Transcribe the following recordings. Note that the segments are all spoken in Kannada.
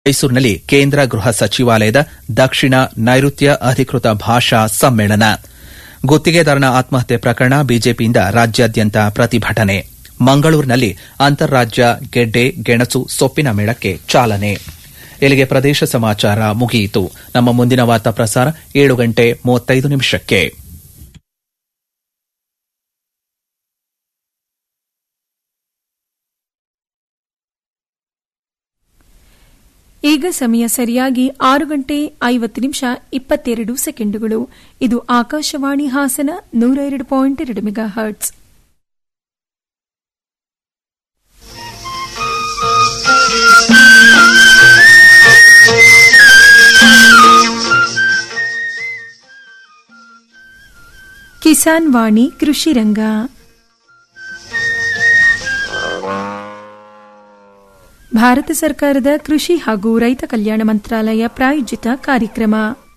ಮೈಸೂರಿನಲ್ಲಿ ಕೇಂದ್ರ ಗೃಹ ಸಚಿವಾಲಯದ ದಕ್ಷಿಣ ನೈಋತ್ಯ ಅಧಿಕೃತ ಭಾಷಾ ಸಮ್ಮೇಳನ ಗುತ್ತಿಗೆದಾರನ ಆತ್ಮಹತ್ಯೆ ಪ್ರಕರಣ ಬಿಜೆಪಿಯಿಂದ ರಾಜ್ಯಾದ್ಯಂತ ಪ್ರತಿಭಟನೆ ಮಂಗಳೂರಿನಲ್ಲಿ ಅಂತಾರಾಜ್ಯ ಗೆಡ್ಡೆ ಗೆಣಸು ಸೊಪ್ಪಿನ ಮೇಳಕ್ಕೆ ಚಾಲನೆ ಇಲ್ಲಿಗೆ ಪ್ರದೇಶ ಸಮಾಚಾರ ಮುಗಿಯಿತು ನಮ್ಮ ಮುಂದಿನ ವಾರ್ತಾ ಪ್ರಸಾರ ಏಳು ಗಂಟೆ ಮೂವತ್ತೈದು ನಿಮಿಷಕ್ಕೆ ಈಗ ಸಮಯ ಸರಿಯಾಗಿ ಆರು ಗಂಟೆ ಐವತ್ತು ನಿಮಿಷ ಇಪ್ಪತ್ತೆರಡು ಸೆಕೆಂಡುಗಳು ಇದು ಆಕಾಶವಾಣಿ ಹಾಸನ ನೂರ ಎರಡು ಪಾಯಿಂಟ್ ಎರಡು ಮೆಗಾ ಹರ್ಟ್ಸ್ ಕಿಸಾನ್ ವಾಣಿ ಕೃಷಿ ರಂಗ ಭಾರತ ಸರ್ಕಾರದ ಕೃಷಿ ಹಾಗೂ ರೈತ ಕಲ್ಯಾಣ ಮಂತ್ರಾಲಯ ಪ್ರಾಯೋಜಿತ ಕಾರ್ಯಕ್ರಮ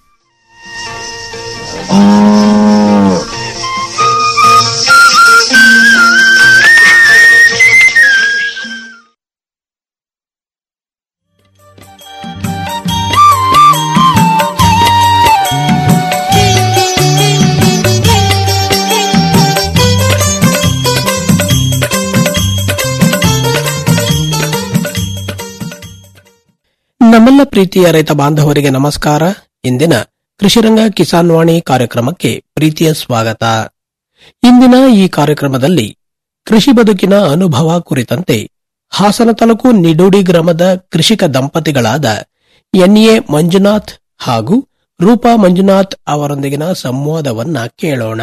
ನಮ್ಮೆಲ್ಲ ಪ್ರೀತಿಯ ರೈತ ಬಾಂಧವರಿಗೆ ನಮಸ್ಕಾರ ಇಂದಿನ ಕೃಷಿರಂಗ ಕಿಸಾನ್ ವಾಣಿ ಕಾರ್ಯಕ್ರಮಕ್ಕೆ ಪ್ರೀತಿಯ ಸ್ವಾಗತ ಇಂದಿನ ಈ ಕಾರ್ಯಕ್ರಮದಲ್ಲಿ ಕೃಷಿ ಬದುಕಿನ ಅನುಭವ ಕುರಿತಂತೆ ಹಾಸನ ತಾಲೂಕು ನಿಡೋಡಿ ಗ್ರಾಮದ ಕೃಷಿಕ ದಂಪತಿಗಳಾದ ಎನ್ಎ ಮಂಜುನಾಥ್ ಹಾಗೂ ರೂಪಾ ಮಂಜುನಾಥ್ ಅವರೊಂದಿಗಿನ ಸಂವಾದವನ್ನ ಕೇಳೋಣ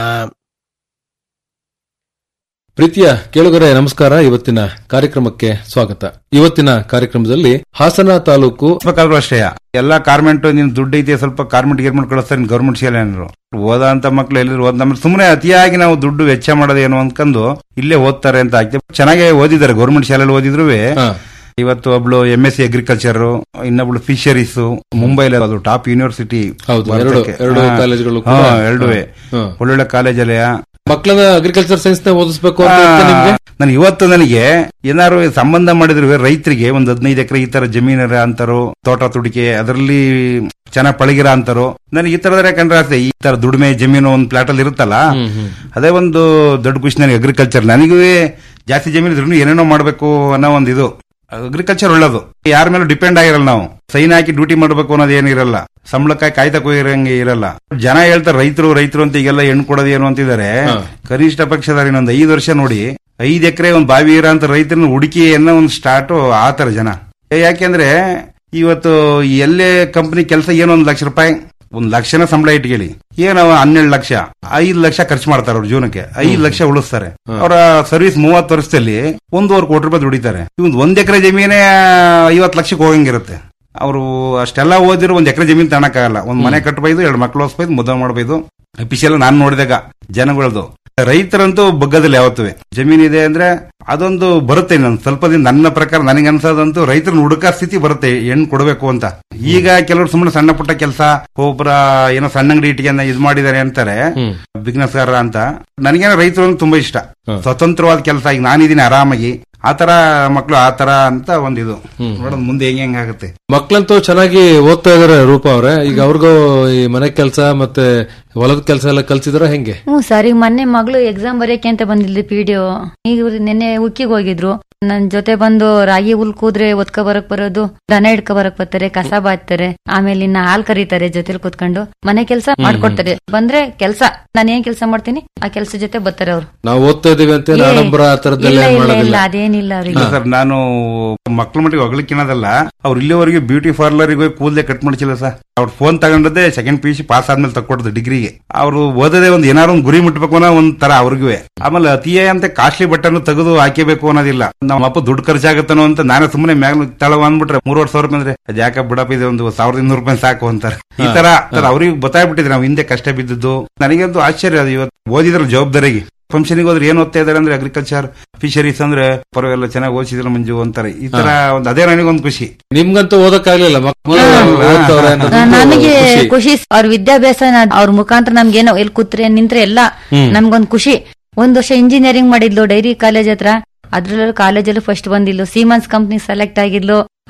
ಪ್ರೀತಿಯ ಕೇಳುಗರೆ ನಮಸ್ಕಾರ ಇವತ್ತಿನ ಕಾರ್ಯಕ್ರಮಕ್ಕೆ ಸ್ವಾಗತ ಇವತ್ತಿನ ಕಾರ್ಯಕ್ರಮದಲ್ಲಿ ಹಾಸನ ತಾಲೂಕು ಬೇಕಾದ್ರೂ ಅಷ್ಟೇ ಎಲ್ಲಾ ಕಾರ್ಮೆಂಟ್ ನಿನ್ ದುಡ್ಡು ಐತೆ ಸ್ವಲ್ಪ ಕಾರ್ಮೆಂಟ್ ಗಿರ್ಮೆಂಟ್ ಕಳಿಸ್ತಾರೆ ಗೌರ್ಮೆಂಟ್ ಶಾಲೆ ಏನಾದ್ರು ಓದ ಅಂತ ಮಕ್ಳು ಎಲ್ಲರೂ ಓದ್ ನಮ್ಮ ಸುಮ್ಮನೆ ಅತಿಯಾಗಿ ನಾವು ದುಡ್ಡು ವೆಚ್ಚ ಮಾಡೋದೇನು ಅನ್ಕೊಂಡು ಇಲ್ಲೇ ಓದ್ತಾರೆ ಅಂತ ಆಗ್ತದೆ ಚೆನ್ನಾಗಿ ಓದಿದ್ದಾರೆ ಗೌರ್ಮೆಂಟ್ ಶಾಲೆಯಲ್ಲಿ ಓದಿದ್ರು ಹಾ, ಇವತ್ತು ಒಬ್ಳು ಎಂ ಎಸ್ ಸಿ ಅಗ್ರಿಕಲ್ಚರ್ ಇನ್ನೊಬ್ಳು ಫಿಶರೀಸ್ ಮುಂಬೈಲಿ ಅದು ಟಾಪ್ ಯೂನಿವರ್ಸಿಟಿ ಹೌದು, ಎರಡು- ಎರಡು ಕಾಲೇಜುಗಳು ಕೂಡ. ಎರಡೂ ಹಾ. ಒಳ್ಳೊಳ್ಳೆ ಕಾಲೇಜಲ್ಲಿ ಮಕ್ಕಳನ್ನ ಅಗ್ರಿಕಲ್ಚರ್ ಸೈನ್ಸ್ ನ ಓದಿಸ್ಬೇಕು ಅಂತ ಇತ್ತ ನಿಮ್ಗೆ ನಾನು ಇವತ್ತು ನನಗೆ ಏನಾದ್ರು ಸಂಬಂಧ ಮಾಡಿದ್ರು ರೈತರಿಗೆ ಒಂದ್ ಹದಿನೈದು ಎಕರೆ ಈ ತರ ಜಮೀನರ ಅಂತಾರೋ ತೋಟ ತುಡಿಕೆ ಅದರಲ್ಲಿ ಚೆನ್ನಾಗಿ ಪಳಗಿರ ಅಂತಾರೋ ನನಗೆ ಈ ತರದ್ರೆ ಯಾಕಂದ್ರೆ ಆಸೆ ಈ ತರ ದುಡಿಮೆ ಜಮೀನು ಒಂದು ಪ್ಲಾಟ್ ಅಲ್ಲಿ ಇರುತ್ತಲ್ಲ ಅದೇ ಒಂದು ದೊಡ್ಡ ಖುಷಿ ನನಗೆ ಅಗ್ರಿಕಲ್ಚರ್ ನನಗೂ ಜಾಸ್ತಿ ಜಮೀನು ಇದ್ರು ಏನೇನೋ ಮಾಡ್ಬೇಕು ಅನ್ನೋ ಒಂದು ಇದು ಅಗ್ರಿಕಲ್ಚರ್ ಒಳ್ಳೇದು ಯಾರ ಮೇಲೂ ಡಿಪೆಂಡ್ ಆಗಿರಲ್ಲ ನಾವು ಸೈನ್ ಹಾಕಿ ಡ್ಯೂಟಿ ಮಾಡ್ಬೇಕು ಅನ್ನೋದು ಏನಿರಲ್ಲ ಸಂಬಳಕ್ಕಾಗಿ ಕಾಯ್ತಾ ಕೊಯ್ಯಂಗೆ ಇರಲ್ಲ ಜನ ಹೇಳ್ತಾರೆ ರೈತರು ರೈತರು ಅಂತ ಈಗೆಲ್ಲ ಹೆಣ್ಣು ಕೊಡೋದು ಏನು ಅಂತಿದ್ದಾರೆ ಕನಿಷ್ಠ ಪಕ್ಷದ ಇನ್ನೊಂದು ಐದು ವರ್ಷ ನೋಡಿ ಐದ್ ಎಕರೆ ಒಂದು ಬಾವಿ ಇರೋ ಅಂತ ರೈತರನ್ನ ಹುಡುಕಿ ಅನ್ನೋ ಒಂದು ಸ್ಟಾರ್ಟ್ ಆತರ ಜನ ಯಾಕೆಂದ್ರೆ ಇವತ್ತು ಎಲ್ಲೇ ಕಂಪನಿ ಕೆಲಸ ಏನೋ ಒಂದು ಲಕ್ಷ ರೂಪಾಯಿ ಒಂದ್ ಲಕ್ಷನ ಸಂಬಳ ಇಟ್ಕೊಳ್ಳಿ ಏನೋ ಹನ್ನೆರಡು ಲಕ್ಷ ಐದು ಲಕ್ಷ ಖರ್ಚು ಮಾಡ್ತಾರೆ ಅವ್ರ ಜೀವನಕ್ಕೆ ಐದು ಲಕ್ಷ ಉಳಿಸ್ತಾರೆ ಅವರ ಸರ್ವಿಸ್ ಮೂವತ್ತು ವರ್ಷದಲ್ಲಿ ಒಂದೂವರೆ ಕೋಟಿ ರೂಪಾಯಿ ದುಡಿತಾರೆ ಇವ್ ಒಂದ್ ಎಕರೆ ಜಮೀನೇ ಐವತ್ತು ಲಕ್ಷಕ್ಕೆ ಹೋಗಂಗಿರುತ್ತೆ ಅವರು ಅಷ್ಟೆಲ್ಲ ಓದಿರೋ ಒಂದ್ ಎಕರೆ ಜಮೀನು ತಗೊಳಕ್ಕಾಗಲ್ಲ ಒಂದ್ ಮನೆ ಕಟ್ಟಬಹುದು ಎರಡು ಮಕ್ಳು ಓದಿಸ್ಬೋದು ಮುದ್ದೆ ಮಾಡಬಹುದು ಅಫಿಷಿಯಲ್ ನಾನ್ ನೋಡಿದಾಗ ಜನಗಳದು ರೈತರಂತೂ ಬಗ್ಗದಲ್ಲಿ ಯಾವತ್ತೂ ಜಮೀನಿದೆ ಅಂದ್ರೆ ಅದೊಂದು ಬರುತ್ತೆ ನನ್ ಸ್ವಲ್ಪ ದಿನ ನನ್ನ ಪ್ರಕಾರ ನನಗೆ ಅನ್ಸೋದಂತೂ ರೈತರನ್ನ ಹುಡುಕ ಸ್ಥಿತಿ ಬರುತ್ತೆ ಹೆಣ್ಣು ಕೊಡಬೇಕು ಅಂತ ಈಗ ಕೆಲವರು ಸುಮ್ಮನೆ ಸಣ್ಣ ಪುಟ್ಟ ಕೆಲಸ ಒಬ್ಬರ ಏನೋ ಸಣ್ಣ ಅಂಗಡಿ ಇಟ್ಟಿಗೆ ಇದು ಮಾಡಿದ್ದಾರೆ ಅಂತಾರೆ ಬಿಸ್ನೆಸ್ ಅಂತ ನನಗೇನೋ ರೈತರು ಅಂದ್ರೆ ತುಂಬಾ ಇಷ್ಟ ಸ್ವತಂತ್ರವಾದ ಕೆಲಸ ಈಗ ನಾನಿದ್ದೀನಿ ಆರಾಮಾಗಿ ಆತರ ಮಕ್ಳು ಆತರ ಅಂತ ಒಂದಿದು ನೋಡೋಣ ಮುಂದೆ ಹೆಂಗ್ ಹೆಂಗಾಗುತ್ತೆ ಮಕ್ಕಳಂತೂ ಚೆನ್ನಾಗಿ ಓದ್ತಾ ಇದಾರೆ ರೂಪ ಅವ್ರೆ ಈಗ ಅವ್ರಿಗೂ ಈ ಮನೆ ಕೆಲಸ ಮತ್ತೆ ಹೊಲದ ಕೆಲಸ ಎಲ್ಲ ಕಲ್ಸಿದಾರ ಹೆಂಗೆ ಹ್ಞೂ ಸರ್ ಈಗ ಮೊನ್ನೆ ಮಗಳು ಎಕ್ಸಾಮ್ ಬರೆಯಕ್ಕೆ ಅಂತ ಬಂದಿದ್ಲಿ ಪಿ ಡಿ ಈಗ ಇವ್ರು ನಿನ್ನೆ ಉಕ್ಕಿಗೆ ಹೋಗಿದ್ರು ನನ್ ಜೊತೆ ಬಂದು ರಾಗಿ ಹುಲ್ ಕೂದ್ರೆ ಒತ್ಕೊ ಬರಕ್ ಬರೋದು ದನ ಹಿಡ್ಕೊ ಬರಕ್ ಬರ್ತಾರೆ ಕಸ ಬಾಚ್ತಾರೆ ಆಮೇಲೆ ಇನ್ನ ಹಾಲ್ ಕರೀತಾರೆ ಜೊತೆಲಿ ಕೂತ್ಕೊಂಡು ಮನೆ ಕೆಲಸ ಮಾಡ್ಕೊಡ್ತಾರೆ ಬಂದ್ರೆ ಕೆಲಸ ನಾನು ಏನ್ ಕೆಲಸ ಮಾಡ್ತೀನಿ ಆ ಕೆಲಸ ಜೊತೆ ಬರ್ತಾರೆ ಅವ್ರು ನಾವು ಓದ್ತಾ ಇದೀವಿ ಅಂತ ಏನ್ ಆಡಂಬರ ಆ ತರದ್ದೆಲ್ಲ ಇಲ್ಲ ಏನ್ ಇಲ್ಲ ಇಲ್ಲ ಮಾಡೋದಿಲ್ಲ ಅದೇನಿಲ್ಲ ಅವ್ರಿಗೆ ಸರ್ ನಾನು ಮಕ್ಳ ಮಟ್ಟಿಗೆ ಹೊಗಳಿಕ್ಕಿನದಲ್ಲ ಅವ್ರು ಇಲ್ಲಿವರೆಗೆ ಬ್ಯೂಟಿ ಪಾರ್ಲರ್ ಹೋಗಿ ಕೂದಲೇ ಕಟ್ ಮಾಡಿಸಿಲ್ಲ ಸರ್ ಅವ್ರ ಫೋನ್ ತಗೊಂಡದ್ದೇ second P U C pass ಆದ್ಮೇಲೆ ತಕ್ಕೊಡ್ದು ಡಿಗ್ರಿಗೆ ಅವರು ಓದದೆ ಒಂದ್ ಏನಾರು ಒಂದು ಗುರಿ ಮುಟ್ಬೇಕು ಅನ್ನೋ ಒಂದ್ ತರ ಅವ್ರಿಗೂ ಆಮೇಲೆ ಅತಿಯೇ ಅಂತ ಕಾಸ್ಟ್ಲಿ ಬಟ್ಟನ್ನು ತೆಗೆದು ಹಾಕಿಬೇಕು ಅನ್ನೋದಿಲ್ಲ ನಮ್ಮ ಅಪ್ಪ ದುಡ್ಡು ಖರ್ಚಾಗತ್ತನೋ ಅಂತ ನಾನೇ ಸುಮ್ಮನೆ ಮ್ಯಾಗ ತಳವ ಅಂದ್ಬಿಟ್ರೆ ಮೂರುವರೆ ಸಾವಿರ ರೂಪಾಯಿ ಅಂದ್ರೆ ಅದ್ ಯಾಕ ಬಿಡಪ್ಪ ಇದೆ ಒಂದು ಸಾವಿರದ ಇನ್ನೂರು ರೂಪಾಯಿ ಸಾಕು ಅಂತಾರೆ ಈ ತರ ಅವ್ರಿಗೆ ಗೊತ್ತಾಗ್ಬಿಟ್ಟಿದೆ ನಾವು ಹಿಂದೆ ಕಷ್ಟ ಬಿದ್ದಿದ್ದು ನನಗಂತೂ ಆಶ್ಚರ್ಯ ಅದು ಇವತ್ತು ಓದಿದ್ರ ಜವಾಬ್ದಾರಿಗೆ ಫಂಕ್ಷನ್ಗೆ ಹೋದ್ರೆ ಏನ್ ಓದ್ತಾ ಇದಾರೆ ಅಂದ್ರೆ ಅಗ್ರಿಕಲ್ಚರ್ ಫಿಶರೀಸ್ ಅಂದ್ರೆ ಪರವಾಗಿಲ್ಲ ಚೆನ್ನಾಗಿ ಓದಿಸಿದ್ರ ಮಂಜು ಅಂತಾರೆ ಈ ತರ ಒಂದು ಅದೇ ನನಗೊಂದು ಖುಷಿ ನಿಮ್ಗಂತೂ ಓದಕ್ಕಾಗ್ಲಿಲ್ಲ ಮಕ್ಕಳು ಓದ್ತವ್ರೆ ಅನ್ನೋದು ನನಗೆ ಖುಷಿ. ಖುಷಿ ಅವ್ರ ವಿದ್ಯಾಭ್ಯಾಸ ಅವ್ರ ಮುಖಾಂತರ ನಮ್ಗೇನೋ ಎಲ್ಲಿ ಕೂತ್ರೆ ನಿಂತ್ರೆ ಎಲ್ಲ ನಮ್ಗೊಂದ್ ಖುಷಿ ಒಂದ್ ವರ್ಷ ಇಂಜಿನಿಯರಿಂಗ್ ಮಾಡಿದ್ಲು ಡೈರಿ ಕಾಲೇಜ್ ಹತ್ರ ಅದ್ರಲ್ಲೂ ಕಾಲೇಜಲ್ಲೂ ಫಸ್ಟ್ ಬಂದಿದ್ಲು ಸೀಮನ್ಸ್ ಕಂಪ್ನಿ ಸೆಲೆಕ್ಟ್ ಆಗಿದ್ಲು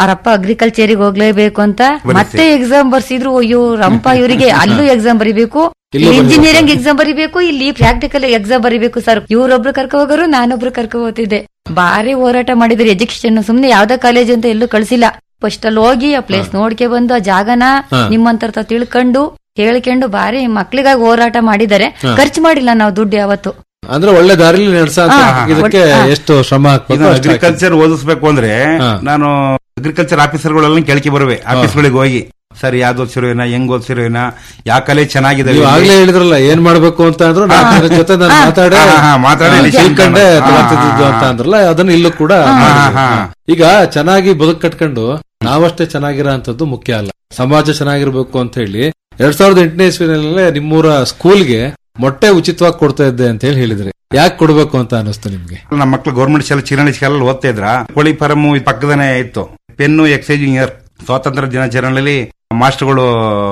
ಅವರಪ್ಪ ಅಗ್ರಿಕಲ್ಚರಿಗೆ ಹೋಗ್ಲೇಬೇಕು ಅಂತ ಮತ್ತೆ ಎಕ್ಸಾಮ್ ಬರ್ಸಿದ್ರು ಅಯ್ಯೋ ರಂಪ ಇವರಿಗೆ ಅಲ್ಲೂ ಎಕ್ಸಾಮ್ ಬರಿಬೇಕು ಇಲ್ಲೂ ಇಂಜಿನಿಯರಿಂಗ್ ಎಕ್ಸಾಮ್ ಬರಿಬೇಕು ಇಲ್ಲಿ ಪ್ರಾಕ್ಟಿಕಲ್ ಎಕ್ಸಾಮ್ ಬರಿಬೇಕು ಸರ್ ಇವ್ರೊಬ್ರು ಕರ್ಕೊ ಹೋಗೋರು ನಾನೊಬ್ರು ಕರ್ಕೊ ಹೋಗ್ತಿದ್ದೆ ಬಾರಿ ಹೋರಾಟ ಮಾಡಿದ್ರು ಎಜುಕೇಶನ್ ಸುಮ್ನೆ ಯಾವ್ದೇ ಕಾಲೇಜ್ ಅಂತ ಎಲ್ಲೂ ಕಳ್ಸಿಲ್ಲ ಫಸ್ಟ್ ಅಲ್ಲಿ ಹೋಗಿ ಆ ಪ್ಲೇಸ್ ನೋಡ್ಕೆ ಬಂದು ಆ ಜಾಗನ ಹಾ. ನಿಮ್ಮಂತರ ತಿಳ್ಕೊಂಡು ಹೇಳ್ಕೊಂಡು ಬಾರಿ ಮಕ್ಳಿಗಾಗಿ ಹೋರಾಟ ಮಾಡಿದ್ದಾರೆ ಖರ್ಚು ಮಾಡಿಲ್ಲ ನಾವು ದುಡ್ಡು ಯಾವತ್ತು ಅಂದ್ರೆ ಒಳ್ಳೆ ದಾರಿಲಿ ನಡೆಸ ಹಾ, ಇದಕ್ಕೆ ಹಾ. ಎಷ್ಟು ಶ್ರಮ ಹಾಕ್ಬೇಕು ಇನ್ನು ಅಷ್ಟು ಹಾಕಿ. ಅಗ್ರಿಕಲ್ಚರ್ ಓದಿಸ್ಬೇಕು ಅಂದ್ರೆ ಹಾ. ನಾನು ಅಗ್ರಿಕಲ್ಚರ್ ಆಫೀಸರ್ಗಳೆಲ್ಲ ಕೇಳಿಕೆ ಬರುವೆ ಆಫೀಸ್ಗಳಿಗೆ ಹೋಗಿ ಸರ್ ಯಾವ್ದು ಓದ್ಸಿರೋ ಏನ ಹೆಂಗ್ ಓದ್ಸಿರೋ ಏನ ಯಾವ ಕಲೆ ಚೆನ್ನಾಗಿದೆ ನೀವು ಆಗ್ಲೇ ಹೇಳಿದ್ರಲ್ಲ ಏನ್ ಮಾಡ್ಬೇಕು ಅಂತ ಅಂದ್ರು ನಾನು ಅದ್ರ ಜೊತೆ ನಾನು ಮಾತಾಡಿ ಹಾ, ಹಾ, ಮಾತಾಡಿ ಹಾ, decision ತಿಳ್ಕೊಂಡೆ ಮಾಡೋದು. ಹಾ, ತಗೊಂತಿದ್ದು ಅಂತ ಹಾ, ಅಂದ್ರಲ್ಲ ಅದನ್ನ ಇಲ್ಲೂ ಕೂಡ ಮಾಡಿದ್ವಿ. ಹಾ, ಹಾ. ಈಗ ಚೆನ್ನಾಗಿ ಬದುಕು ಕಟ್ಕೊಂಡು ನಾವಷ್ಟೇ ಚೆನ್ನಾಗಿರೋ ಅಂತದ್ದು ಮುಖ್ಯ ಅಲ್ಲ ಸಮಾಜ ಚೆನ್ನಾಗಿರ್ಬೇಕು ಅಂತ ಹೇಳಿ ಎರಡ್ ಸಾವಿರದ ಎಂಟನೇ ಇಸ್ವಿನಲ್ಲೇ ನಿಮ್ಮೂರ ಸ್ಕೂಲ್ಗೆ ಮೊಟ್ಟೆ ಉಚಿತವಾಗಿ ಕೊಡ್ತಾ ಇದ್ದೆ ಅಂತ ಹೇಳಿ ಹೇಳಿದ್ರಿ ಯಾಕೆ ಕೊಡ್ಬೇಕು ಅಂತ ಅನಿಸ್ತು ನಿಮ್ಗೆ ನಮ್ಮ ಮಕ್ಳು ಗೌರ್ಮೆಂಟ್ ಶಾಲೆ ಚಿರಣಿ ಶಾಲೆ ಓದ್ತಾ ಇದ್ರ ಕೋಳಿ ಫಾರಂ ಪಕ್ಕದನೇ ಇತ್ತು ಪೆನ್ನು ಎಕ್ಸೈಸ್ ಇಂಜಿನಿಯರ್ ಸ್ವಾತಂತ್ರ್ಯ ದಿನಾಚರಣೆಯಲ್ಲಿ ಮಾಸ್ಟರ್ಗಳು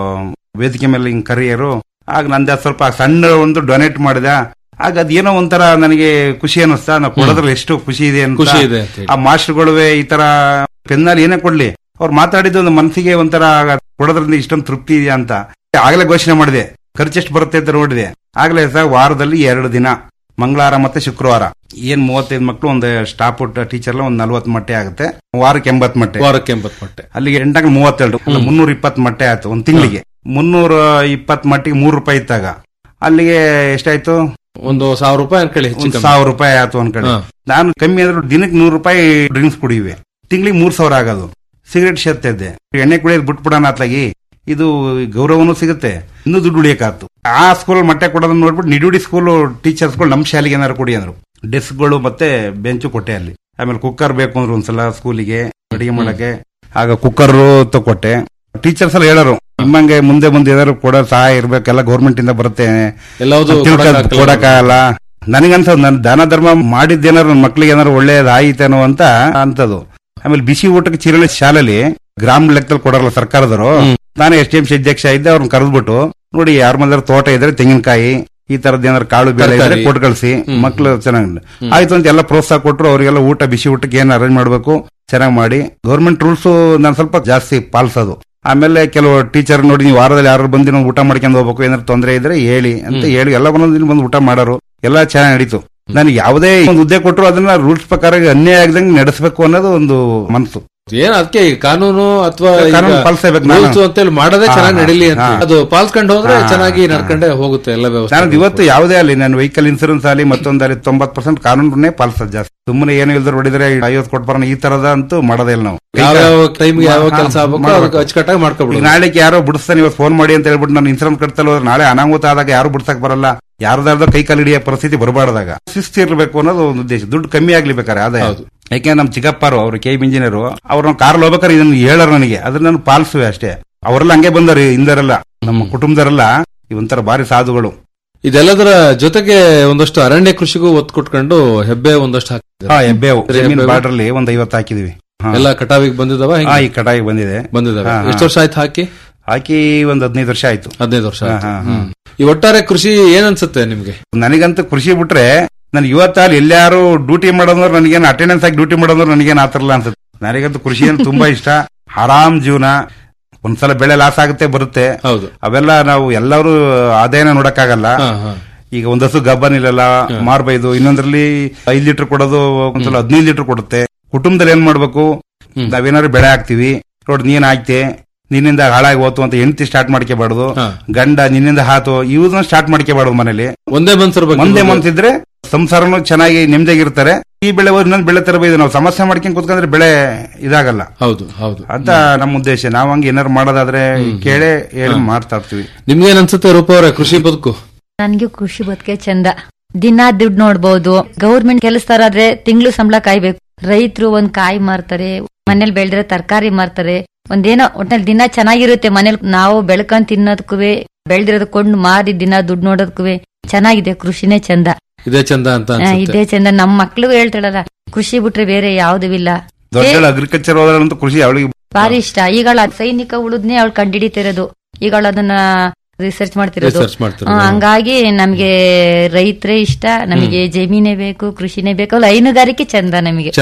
ವೇದಿಕೆ ಮೇಲೆ ಹಿಂಗ್ ಕರಿಯರು ಆಗ ನಂದ ಸ್ವಲ್ಪ ಸಣ್ಣ ಒಂದು ಡೊನೇಟ್ ಮಾಡಿದ ಆಗ ಅದೇನೋ ಒಂಥರ ನನಗೆ ಖುಷಿ ಅನ್ನಿಸ್ತಾ ನಾವು ಕೊಡೋದ್ರಲ್ಲಿ ಎಷ್ಟು ಖುಷಿ ಇದೆ ಅಂತ ಖುಷಿ ಇದೆ ಅಂತ ಹೇಳಿ. ಆ ಮಾಸ್ಟರ್ಗಳುವೆ ಈ ತರ ಪೆನ್ನಲ್ಲಿ ಏನೇ ಕೊಡ್ಲಿ ಅವ್ರು ಮಾತಾಡಿದ್ದು ಒಂದು ಮನಸ್ಸಿಗೆ ಒಂಥರ ಕೊಡೋದ್ರಿಂದ ಇಷ್ಟೊಂದು ತೃಪ್ತಿ ಇದೆಯಾ ಅಂತ ಆಗ್ಲೇ ಘೋಷಣೆ ಮಾಡಿದೆ ಖರ್ಚು ಎಷ್ಟು ಬರುತ್ತೆ ಅಂತ ನೋಡಿದೆ ಆಗ್ಲೇ ಸರ್ ವಾರದಲ್ಲಿ ಎರಡು ದಿನ ಮಂಗಳವಾರ ಮತ್ತೆ ಶುಕ್ರವಾರ ಏನ್ ಮೂವತ್ತೈದು ಮಕ್ಕಳು ಒಂದು ಸ್ಟಾಫ್ ಟೀಚರ್ ಒಂದ್ ನಲ್ವತ್ತು ಮಟ್ಟೆ ಆಗುತ್ತೆ ವಾರಕ್ಕೆ ಎಂಬತ್ ಮಟ್ಟೆ ವಾರಕ್ಕೆ ಎಂಬತ್ ಮೊಟ್ಟೆ ಅಲ್ಲಿಗೆ ಎಂಟಾಗ ಮೂವತ್ತೆರಡು ಮುನ್ನೂರ ಇಪ್ಪತ್ತು ಮಟ್ಟೆ ಆಯ್ತು ಒಂದ್ ತಿಂಗಳಿಗೆ ಮುನ್ನೂರ ಇಪ್ಪತ್ ಮಟ್ಟಿಗೆ ಮೂರು ರೂಪಾಯಿ ಇತ್ತಾಗ ಅಲ್ಲಿಗೆ ಎಷ್ಟಾಯ್ತು ಒಂದು ಸಾವಿರ ರೂಪಾಯಿ ಅನ್ಕೊಳ್ಳಿ ಹೆಚ್ಚು ಒಂದ್ ಕಮ್ಮಿ. ಸಾವಿರ ರೂಪಾಯಿ ಆಯ್ತು ಒಂದ್ ಕಡೆ ಹಾ. ನಾನು ಕಮ್ಮಿ ಆದ್ರೂ ದಿನಕ್ಕೆ ನೂರು ರೂಪಾಯಿ ಡ್ರಿಂಕ್ಸ್ ಕುಡಿಯುವೆ ತಿಂಗಳಿಗೆ ಮೂರ್ ಸಾವಿರ ಆಗೋದು ಸಿಗರೇಟ್ ಸೇರ್ತಾ ಇದ್ದೆ ಎಣ್ಣೆ ಕುಡಿಯೋದು ಬಿಟ್ಬಿಡೋಣ ಅತ್ಲಾಗಿ ಇದು ಗೌರವನೂ ಸಿಗುತ್ತೆ ಇನ್ನೂ ದುಡ್ಡು ಉಳಿಯಕಾತು ಆ ಸ್ಕೂಲ್ ಮಟ್ಟೆ ಕೊಡೋದನ್ನ ನೋಡ್ಬಿಟ್ಟು ನಿಡುಡಿ ಸ್ಕೂಲ್ ಟೀಚರ್ಸ್ಗಳು ನಮ್ಮ ಶಾಲೆಗೆ ಏನಾರು ಕೊಡಿ ಅಂದ್ರು ಡೆಸ್ಕ್ಗಳು ಮತ್ತೆ ಬೆಂಚು ಕೊಟ್ಟೆ ಅಲ್ಲಿ ಆಮೇಲೆ ಕುಕ್ಕರ್ ಬೇಕು ಅಂದ್ರು ಒಂದ್ಸಲ ಸ್ಕೂಲಿಗೆ ಅಡಿಗೆ ಮಾಡಕ್ಕೆ ಆಗ ಕುಕ್ಕರ್ ತಗೊಟ್ಟೆ ಟೀಚರ್ಸ್ ಎಲ್ಲ ಹೇಳೋರು ನಿಮ್ಮಂಗೆ ಮುಂದೆ ಮುಂದೆ ಏನಾದ್ರು ಕೊಡೋ ಸಹಾಯ ಇರ್ಬೇಕೆಲ್ಲ ಗೌರ್ಮೆಂಟ್ ಇಂದ ಬರುತ್ತೆ ಎಲ್ಲವುದು ತಿಳ್ಕ- ಕೊಡಕ್ಕಾಗಲ್ಲ ನನಗನ್ಸದ್ ನನ್ ದಾನ ಧರ್ಮ ಮಾಡಿದ್ದೇನಾರು ನನ್ನ ಮಕ್ಳಿಗೆ ಏನಾರು ಒಳ್ಳೇದಾಯಿತೇನೋ ಅಂತ ಅಂತದು ಆಮೇಲೆ ಬಿಸಿ ಊಟಕ್ಕೆ ಚಿರಳಿ ಶಾಲೆಲಿ ಗ್ರಾಮ ಲೆಕ್ಕದಲ್ಲಿ ಕೊಡಲ್ಲ ಸರ್ಕಾರದವರು ನಾನು ಎಸ್ ಟಿ ಎಂ ಸಿ ಅಧ್ಯಕ್ಷ ಇದ್ದೆ ಅವ್ರನ್ನ ಕರೆದ್ಬಿಟ್ಟು ನೋಡಿ ಯಾರ ಮನೆಯಾದ್ರು ತೋಟ ಇದ್ರೆ ತೆಂಗಿನಕಾಯಿ ಈ ತರದ್ ಏನಾರು ಕಾಳು ಬೆಳೆ ಇದ್ರೆ ತರಕಾರಿ. ಕೊಟ್ಟು ಕಳಿಸಿ ಮಕ್ಳು ಚೆನ್ನಾಗಿ ಆಯ್ತು ಅಂತ ಎಲ್ಲ ಪ್ರೋತ್ಸಾಹ ಕೊಟ್ರು ಅವರಿಗೆಲ್ಲ ಊಟ ಬಿಸಿ ಊಟಕ್ಕೆ ಏನ್ ಅರೇಂಜ್ ಮಾಡ್ಬೇಕು ಚೆನ್ನಾಗಿ ಮಾಡಿ ಗೌರ್ಮೆಂಟ್ ರೂಲ್ಸ್ ನಾನು ಸ್ವಲ್ಪ ಜಾಸ್ತಿ ಪಾಲಿಸೋದು ಆಮೇಲೆ ಕೆಲವು ಟೀಚರ್ ನೋಡಿ ನೀವು ವಾರದಲ್ಲಿ ಯಾರು ಬಂದು ನಾವು ಊಟ ಮಾಡ್ಕೊಂಡು ಹೋಗ್ಬೇಕು ಏನಾದ್ರು ತೊಂದರೆ ಇದ್ರೆ ಹೇಳಿ ಅಂತ ಹೇಳಿ ಎಲ್ಲ ಒಂದೊಂದಿನ ಬಂದು ಊಟ ಮಾಡೋರು ಎಲ್ಲ ಚೆನ್ನಾಗಿ ನಡೀತು ನನಗೆ ಯಾವುದೇ ಒಂದು ಹುದ್ದೆ ಕೊಟ್ಟರು ಅದನ್ನ ರೂಲ್ಸ್ ಪ್ರಕಾರ ಅನ್ಯಾಯ ಆಗದಂಗೆ ನಡೆಸಬೇಕು ಅನ್ನೋದು ಒಂದು ಮನಸ್ಸು ಏನ್ ಅದಕ್ಕೆ ಈ ಕಾನೂನು ಅಥವಾ ಕಾನೂನು ಪಾಲಿಸ್ಬೇಕು ನಾನು. ಅಂತೇಳಿ ಮಾಡೋದೇ ಹಾ, ಚೆನ್ನಾಗಿ ಹಾ, ನಡೀಲಿ ಅಂತ ಹಾ. ಅದು ಪಾಲ್ಸ್ಕೊಂಡು ಹೋದ್ರೆ ಹಾ, ಚೆನ್ನಾಗಿ ಹಾ. ನಡ್ಕೊಂಡೆ ಹೋಗುತ್ತೆ ಎಲ್ಲ ವ್ಯವಸ್ಥೆ ನಾನು ಇವತ್ತು ಯಾವುದೇ ಅಲ್ಲಿ ನಾನು ವೆಹಿಕಲ್ ಇನ್ಸೂರೆನ್ಸ್ ಆಗಲಿ ಮತ್ತೊಂದಲ್ಲಿ ತೊಂಬತ್ ಪರ್ಸೆಂಟ್ ಕಾನೂನೇ ಪಾಲಿಸೋದು ಜಾಸ್ತಿ ಸುಮ್ಮನೆ ಏನು ಇಲ್ದ್ರೆ ಹೊಡಿದ್ರೆ ಐವತ್ತು ಕೊಟ್ಟು ಬರೋಣ ಈ ತರದ ಅಂತೂ ಮಾಡೋದೇ ಇಲ್ಲ ನಾವು ಯಾವ ಟೈಮ್ಗೆ ಯಾವ ಹಾ, ಕೆಲಸ ಆಗ್ಬೇಕು ಮಾಡ್ಬೇಕು. ಅದಕ್ಕೆ ಅಚ್ಚುಕಟ್ಟಾಗಿ ಈಗ ಮಾಡ್ಕೊಬಿಡೋದು ನಾಳೆಗೆ ಯಾರೋ ಬಿಡಿಸ್ತಾನೆ ಇವತ್ತು ಫೋನ್ ಮಾಡಿ ಅಂತ ಹೇಳ್ಬಿಟ್ಟು ನಾನು ಇನ್ಸೂರೆನ್ಸ್ ಕಟ್ತಲ್ಲ ಹೋದ್ರೆ ನಾಳೆ ಅನಾಹುತ ಆದಾಗ ಯಾರು ಬಿಡ್ಸಕ್ ಬರಲ್ಲ ಯಾರ್ದಾರ್ದೋ ಕೈ ಕಾಲು ಹಿಡಿಯೋ ಪರಿಸ್ಥಿತಿ ಬರಬಾರ್ದಾಗ ಶಿಸ್ತು ಇರಬೇಕು ಅನ್ನೋದು ಒಂದು ಉದ್ದೇಶ ದುಡ್ಡು ಕಮ್ಮಿ ಆಗ್ಲಿ ಬೇಕಾರೆ ಆದಾಯ ಹೌದು. ಯಾಕೆಂದ್ರೆ ನಮ್ಮ ಚಿಕ್ಕಪ್ಪರು ಅವರು ಕೆ ಇಂಜಿನಿಯರ್ ಅವ್ರನ್ನ ಕಾರ್ ಹೋಗ್ಬೇಕಾದ್ರೆ ಇದನ್ನ ಹೇಳಾರ ನನಗೆ ಅದನ್ನ ನಾನು ಪಾಲಿಸುವೆ ಅಷ್ಟೇ ಅವರೆಲ್ಲ ಹಂಗೆ ಬಂದರು ಹಿಂದರೆಲ್ಲ ನಮ್ಮ ಕುಟುಂಬದರೆಲ್ಲ ಒಂಥರ ಭಾರಿ ಸಾಧುಗಳು ಇದೆಲ್ಲದರ ಜೊತೆಗೆ ಒಂದಷ್ಟು ಅರಣ್ಯ ಕೃಷಿಗೂ ಒತ್ತು ಕೊಟ್ಕೊಂಡು ಹೆಬ್ಬೆ ಒಂದಷ್ಟು ಹಾ ಹಾಕಿದ್ದಾರೆ ಹೆಬ್ಬೇವು ಸರಿ, ಜಮೀನ್ ಹೆಬ್ಬೇವು. ಬಾರ್ಡ್ರಲ್ಲಿ ಒಂದ್ ಐವತ್ತು ಹಾಕಿದೀವಿ ಹಾ. ಎಲ್ಲ ಕಟಾವಿಗೆ ಬಂದಿದಾವ ಹಾ ಈ ಕಟಾಯಿ ಬಂದಿದೆ ಬಂದಿದಾವೆ ಹಾ, ಹಾ. ಎಷ್ಟು ವರ್ಷ ಆಯ್ತು ಹಾಕಿ ಹಾಕಿ ಒಂದ್ ಹದಿನೈದು ವರ್ಷ ಆಯ್ತು ಹದಿನೈದು ವರ್ಷ ಆಯ್ತು. ಹಾ, ಹಾ, ಹಾ. ಹ್ಮ್. ಈ ಒಟ್ಟಾರೆ ಕೃಷಿ ಏನ್ ಅನ್ಸುತ್ತೆ ನಿಮ್ಗೆ ನನಗಂತೂ ಕೃಷಿ ಬಿಟ್ರೆ ನನ್ ಇವತ್ತಲ್ಲಿ ಎಲ್ಲಾರು ಡ್ಯೂಟಿ ಮಾಡೋದ್ರ ನನಗೇನು ಅಟೆಂಡೆನ್ಸ್ ಆಗಿ ಡ್ಯೂಟಿ ಮಾಡೋದ್ರ ನನಗೇನು ಆತರಲ್ಲ ಅನ್ಸುತ್ತೆ ನನಗಂತೂ ಕೃಷಿ ಅಂದ್ರೆ ತುಂಬಾ ಇಷ್ಟ ಆರಾಮ್ ಜೀವನ ಒಂದ್ಸಲ ಬೆಳೆ ಲಾಸ್ ಆಗುತ್ತೆ ಬರುತ್ತೆ ಹೌದು ಅವೆಲ್ಲ ನಾವು ಎಲ್ಲರೂ ಆದಾಯನ ನೋಡಕ್ಕಾಗಲ್ಲ ಹಾ, ಹಾ. ಈಗ ಒಂದ್ ಹಸು ಗಬ್ಬನ್ ಇಲ್ಲಲ್ಲ ಮಾರ್ಬೈದು ಇನ್ನೊಂದ್ರಲ್ಲಿ ಐದ್ ಲೀಟರ್ ಕೊಡೋದು ಒಂದ್ಸಲ ಹದಿನೈದು ಲೀಟರ್ ಕೊಡುತ್ತೆ ಕುಟುಂಬದಲ್ಲಿ ಏನ್ ಮಾಡ್ಬೇಕು ನಾವೇನಾದ್ರು ಬೆಳೆ ಹಾಕ್ತಿವಿ ನೋಡಿ ನೀನ್ ಹಾಕ್ತೆ ನಿನ್ನಿಂದ ಹಾಳಾಗಿ ಹೋತು ಅಂತ ಹೆಂಡತಿ ಸ್ಟಾರ್ಟ್ ಮಾಡ್ಕೋಬಾರ್ದು ಹಾ. ಗಂಡ ನಿನ್ನಿಂದ ಹಾತು ಇವ್ರನ್ನ ಸ್ಟಾರ್ಟ್ ಮಾಡ್ಕೋಬಾರ್ದು ಮನೇಲಿ ಒಂದೇ ಮನ್ಸರ್ ಬಗ್ಗೆ ಒಂದೇ ಮನ್ಸಿದ್ರೆ ಸಂಸಾರನು ಚೆನ್ನಾಗಿ ನೆಮ್ಮದಿಯಾಗಿರ್ತಾರೆ ಈ ಬೆಳೆ ಹೋದ್ರೆ ಇನ್ನೊಂದು ಬೆಳೆ ತರಬೇಕು ನಾವು ಸಮಸ್ಯೆ ಮಾಡ್ಕೊಂಡ್ ಕೂತ್ಕೊಂಡ್ರೆ ಬೆಳೆ ಇದಾಗಲ್ಲ ಹೌದು ಹೌದು ಅಂತ ನಮ್ಮ ಉದ್ದೇಶ ನಾವ್ ಹಂಗೆ ಏನಾರು ಮಾಡೋದಾದ್ರೆ ಕೇಳೇ ಹೇಳಿ ಮಾಡ್ತಾ ಇರ್ತೀವಿ ನಿಮ್ಗೇನ್ ಅನ್ಸುತ್ತೆ ರೂಪ ಅವರೇ ಕೃಷಿ ಬದುಕು ನನ್ಗೆ ಕೃಷಿ ಬದುಕೆ ಚಂದ ದಿನ ದುಡ್ಡು ನೋಡ್ಬೋದು ಗೌರ್ಮೆಂಟ್ ಕೆಲಸದಾರಾದ್ರೆ ತಿಂಗಳು ಸಂಬಳ ಕಾಯ್ಬೇಕು ರೈತರು ಒಂದ್ ಕಾಯಿ ಮಾರ್ತಾರೆ ಮನೇಲಿ ಬೆಳೆದ್ರೆ ತರಕಾರಿ ಮಾರ್ತಾರೆ ಒಂದೇನೋ ಒಟ್ನಲ್ಲಿ ದಿನ ಚೆನ್ನಾಗಿರುತ್ತೆ ಮನೇಲಿ ನಾವು ಬೆಳ್ಕೊಂಡ್ ತಿನ್ನೋದಕ್ಕೂ ಬೆಳ್ದಿರೋದ್ ಕೊಂಡು ಮಾರಿ ದಿನ ದುಡ್ಡು ನೋಡೋದಕ್ಕೂ ಚೆನ್ನಾಗಿದೆ ಕೃಷಿನೇ ಚಂದ ಇದೇ ಚಂದ ಅಂತ ಆ, ಅನ್ಸುತ್ತೆ ಇದೇ ಚಂದ ನಮ್ ಮಕ್ಳಿಗೂ ಹೇಳ್ತಾಳಲ್ಲ ಕೃಷಿ ಬಿಟ್ರೆ ಬೇರೆ ಯಾವ್ದು ಇಲ್ಲ ದೊಡ್ಡ ಅಗ್ರಿಕಲ್ಚರ್ ಹೋದ್ರಂತೂ ಕೃಷಿ ಅವಳಿಗೆ ಭಾರಿ ಇಷ್ಟ ಈಗಳ ಸೈನಿಕ ಉಳಿದ್ನೆ ಅವಳು ಕಂಡಿಡಿತಿರೋದು ಈಗಳ ಅದನ್ನ ರಿಸರ್ಚ್ ಮಾಡ್ತಿರೋದು ರಿಸರ್ಚ್ ಮಾಡ್ತಿರೋದು. ಹ್ಮ್, ಹಂಗಾಗಿ ನಮ್ಗೆ ರೈತರೇ ಇಷ್ಟ ನಮಗೆ ಜಮೀನೇ ಬೇಕು ಕೃಷಿನೇ ಬೇಕು ಅಲ್ಲ ಹೈನುಗಾರಿಕೆ ಚಂದ ನಮಗೆ ಚಂದ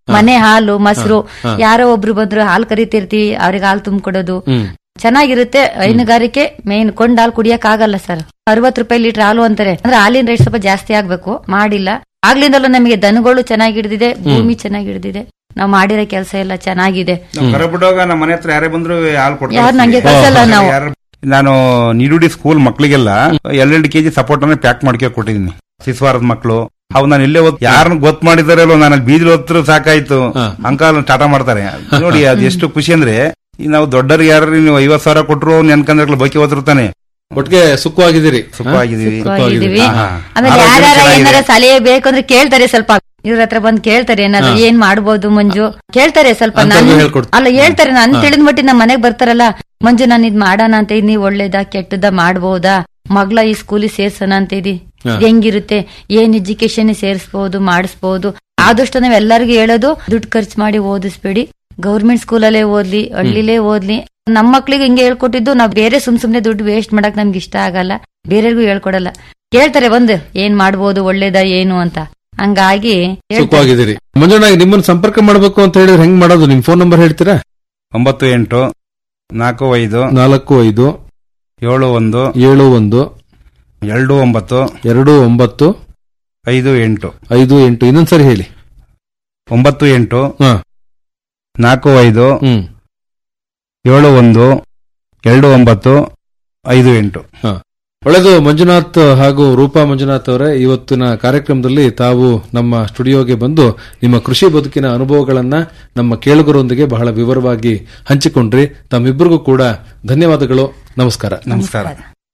ಮನೆ ಹಾಲು ಮೊಸರು ಯಾರೋ ಒಬ್ರು ಬಂದ್ರು ಹಾಲು ಕರಿತಿರ್ತೀವಿ ಅವ್ರಿಗೆ ಹಾಲು ತುಂಬಿಕೊಡೋದು ಹ್ಮ್ ಚೆನ್ನಾಗಿರುತ್ತೆ ಹೈನುಗಾರಿಕೆ ಮೇನ್ ಕೊಂಡ್ ಹಾಲು ಕುಡಿಯಕ್ ಆಗಲ್ಲ ಸರ್ ಅರವತ್ ರೂಪಾಯಿ ಲೀಟರ್ ಹಾಲು ಅಂತಾರೆ ಅಂದ್ರೆ ಹಾಲಿನ ರೇಟ್ ಸ್ವಲ್ಪ ಜಾಸ್ತಿ ಆಗ್ಬೇಕು ಮಾಡಿಲ್ಲ ಆಗ್ಲಿಂದಲೂ ನಮಗೆ ದನಗಳು ಚೆನ್ನಾಗಿ ಹಿಡಿದಿದೆ ಭೂಮಿ ಚೆನ್ನಾಗಿ ಹಿಡಿದಿದೆ ನಾವು ಮಾಡಿರೋ ಕೆಲಸ ಎಲ್ಲ ಚೆನ್ನಾಗಿದೆ ನಾವು ಹೊರ ಬಿಡುವಾಗ ನಮ್ಮ ಮನೆ ಹತ್ರ ಯಾರೇ ಬಂದ್ರು ಹಾಲು ಕೊಡ್ತಾರೆ ಯಾರು ನಂಗೆ ಕಳ್ಸಲ್ಲ ನಾವು ಯಾರು- ನಾನು ನಿಡುಡಿ ಸ್ಕೂಲ್ ಮಕ್ಳಿಗೆಲ್ಲ ಎರಡೆರಡು ಕೆಜಿ ಸಪೋರ್ಟ್ ಅನ್ನ ಪ್ಯಾಕ್ ಮಾಡ್ಕೊ ಕೊಟ್ಟಿದ್ದೀನಿ ಶಿಸ್ವಾರದ ಮಕ್ಕಳು ಅವ್ ನಾನು ಇಲ್ಲೇ ಓದ್ ಯಾರನ್ನ ಗೊತ್ತು ಮಾಡಿದಾರಲ್ಲೋ ನಾನು ಅಲ್ಲಿ ಬೀದಿಲಿ ಓದ್ತಿರೋ ಸಾಕಾಯ್ತು ಅಂಕಾಲ್ ಟಾಟಾ ಮಾಡ್ತಾರೆ ನೋಡಿ ಅದು ಎಷ್ಟು ಖುಷಿ ಅಂದ್ರೆ ಈ ನಾವು ದೊಡ್ಡರಿಗೆ ಯಾರು ನೀವು ಐವತ್ ಸಾವಿರ ಕೊಟ್ಟರು ನೆನ್ಕಂದ್ರೆ ಬೈಕಿ ಓದಿರ್ತಾನೆ ಒಟ್ಟಿಗೆ ಸುಖವಾಗಿದ್ದೀರಿ ಸುಖವಾಗಿದ್ದೀವಿ ಸುಖವಾಗಿದ್ದೀವಿ ಹಾ. ಆಮೇಲೆ ಆರೋಗ್ಯ ಯಾರ್ಯಾರ ಚೆನ್ನಾಗಿದೆ. ಏನಾರ ಸಲಹೆ ಬೇಕು ಅಂದ್ರೆ ಕೇಳ್ತಾರೆ ಸ್ವಲ್ಪ ಇವ್ರ ಹತ್ರ ಬಂದ್ ಕೇಳ್ತಾರೆ ಏನಾದ್ರು ಏನ್ ಮಾಡ್ಬೋದು ಮಂಜು ಕೇಳ್ತಾರೆ ಸ್ವಲ್ಪ ಅಂಥವ್ರು ನಾನು ಹೇಳ್ಕೊಡ್ತಾರೆ. ಅಲ್ಲ ಹೇಳ್ತಾರೆ ನಾನು ತಿಳಿದ ಮಟ್ಟಿ ನಮ್ಮ ಮನೆಗ್ ಬರ್ತಾರಲ್ಲ ಮಂಜು ನಾನು ಇದ್ ಮಾಡೋಣ ಅಂತ ಇದ್ ನೀವ್ ಒಳ್ಳೇದಾ ಕೆಟ್ಟದ ಮಾಡ್ಬೋದಾ ಮಗ್ಳ ಈ ಸ್ಕೂಲಿಗೆ ಸೇರ್ಸೋಣ ಅಂತ ಇದಿ ಹೆಂಗಿರುತ್ತೆ ಏನ್ ಎಜುಕೇಶನ್ ಸೇರಿಸಬಹುದು ಮಾಡಿಸ್ಬೋದು ಆದಷ್ಟು ನಾವ್ ಎಲ್ಲರಿಗೂ ಹೇಳೋದು ದುಡ್ಡು ಖರ್ಚು ಮಾಡಿ ಓದಿಸ್ಬೇಡಿ ಗೌರ್ಮೆಂಟ್ ಸ್ಕೂಲಲ್ಲೇ ಓದ್ಲಿ ಹಳ್ಳಿಲೇ ಓದ್ಲಿ ನಮ್ಮ ಮಕ್ಳಿಗೆ ಹಿಂಗೆ ಹೇಳ್ಕೊಟ್ಟಿದ್ದು ನಾವ್ ಬೇರೆ ಸುಮ್ ಸುಮ್ನೆ ದುಡ್ಡು ವೇಸ್ಟ್ ಮಾಡಕ್ ನಮ್ಗೆ ಇಷ್ಟ ಆಗಲ್ಲ ಬೇರೆಯವ್ರಿಗೂ ಹೇಳ್ಕೊಡಲ್ಲ ಕೇಳ್ತಾರೆ ಬಂದು ಏನ್ ಮಾಡ್ಬೋದು ಒಳ್ಳೇದಾ ಏನು ಅಂತ ಹಂಗಾಗಿ ಹೇಳ್ತಾರೆ. ಸುಖವಾಗಿದ್ದೀರಿ ಮಂಜಣ್ಣ ನಿಮ್ಮನ್ನ ಸಂಪರ್ಕ ಮಾಡಬೇಕು ಅಂತ ಹೇಳಿದ್ರೆ ಹೆಂಗ್ ಮಾಡೋದು ನಿಮ್ ಫೋನ್ ನಂಬರ್ ಹೇಳ್ತೀರಾ ಒಂಬತ್ತು ಎಂಟು ನಾಲ್ಕು ಐದು ನಾಲ್ಕು ಐದು ಏಳು ಒಂದು ಏಳು ಒಂದು ಎರಡು ಒಂಬತ್ತು ಎರಡು ಒಂಬತ್ತು ಐದು ಎಂಟು ಐದು ಎಂಟು ಇನ್ನೊಂದ್ಸರಿ ಹೇಳಿ ಒಂಬತ್ತು ಎಂಟು ಹಾ ನಾಲ್ಕು ಐದು ಹ್ಮ್ ಏಳು ಒಂದು ಎರಡು ಒಂಬತ್ತು ಐದು ಎಂಟು ಹಾ ಒಳ್ಳೆದು ಮಂಜುನಾಥ್ ಹಾಗೂ ರೂಪಾ ಮಂಜುನಾಥ್ ಅವರೇ ಇವತ್ತಿನ ಕಾರ್ಯಕ್ರಮದಲ್ಲಿ ತಾವು ನಮ್ಮ ಸ್ಟುಡಿಯೋಗೆ ಬಂದು ನಿಮ್ಮ ಕೃಷಿ ಬದುಕಿನ ಅನುಭವಗಳನ್ನ ನಮ್ಮ ಕೇಳುಗರೊಂದಿಗೆ ಬಹಳ ವಿವರವಾಗಿ ಹಂಚಿಕೊಂಡ್ರಿ ತಮ್ಮಿಬ್ಬರಿಗೂ ಕೂಡ ಧನ್ಯವಾದಗಳು ನಮಸ್ಕಾರ ನಮಸ್ಕಾರ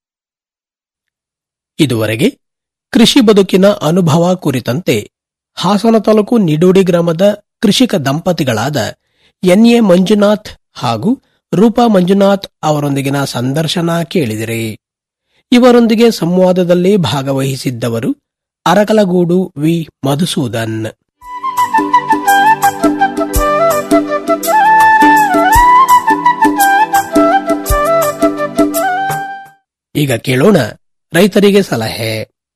ಇದುವರೆಗೆ ಕೃಷಿ ಬದುಕಿನ ಅನುಭವ ಕುರಿತಂತೆ ಹಾಸನ ತಾಲೂಕು ನಿಡೋಡಿ ಗ್ರಾಮದ ಕೃಷಿಕ ದಂಪತಿಗಳಾದ ಎನ್ಎ ಮಂಜುನಾಥ್ ಹಾಗೂ ರೂಪಾ ಮಂಜುನಾಥ್ ಅವರೊಂದಿಗಿನ ಸಂದರ್ಶನ ಕೇಳಿದಿರಿ ಇವರೊಂದಿಗೆ ಸಂವಾದದಲ್ಲಿ ಭಾಗವಹಿಸಿದ್ದವರು ಅರಕಲಗೂಡು ವಿ ಮಧುಸೂದನ್ ಈಗ ಕೇಳೋಣ ರೈತರಿಗೆ ಸಲಹೆ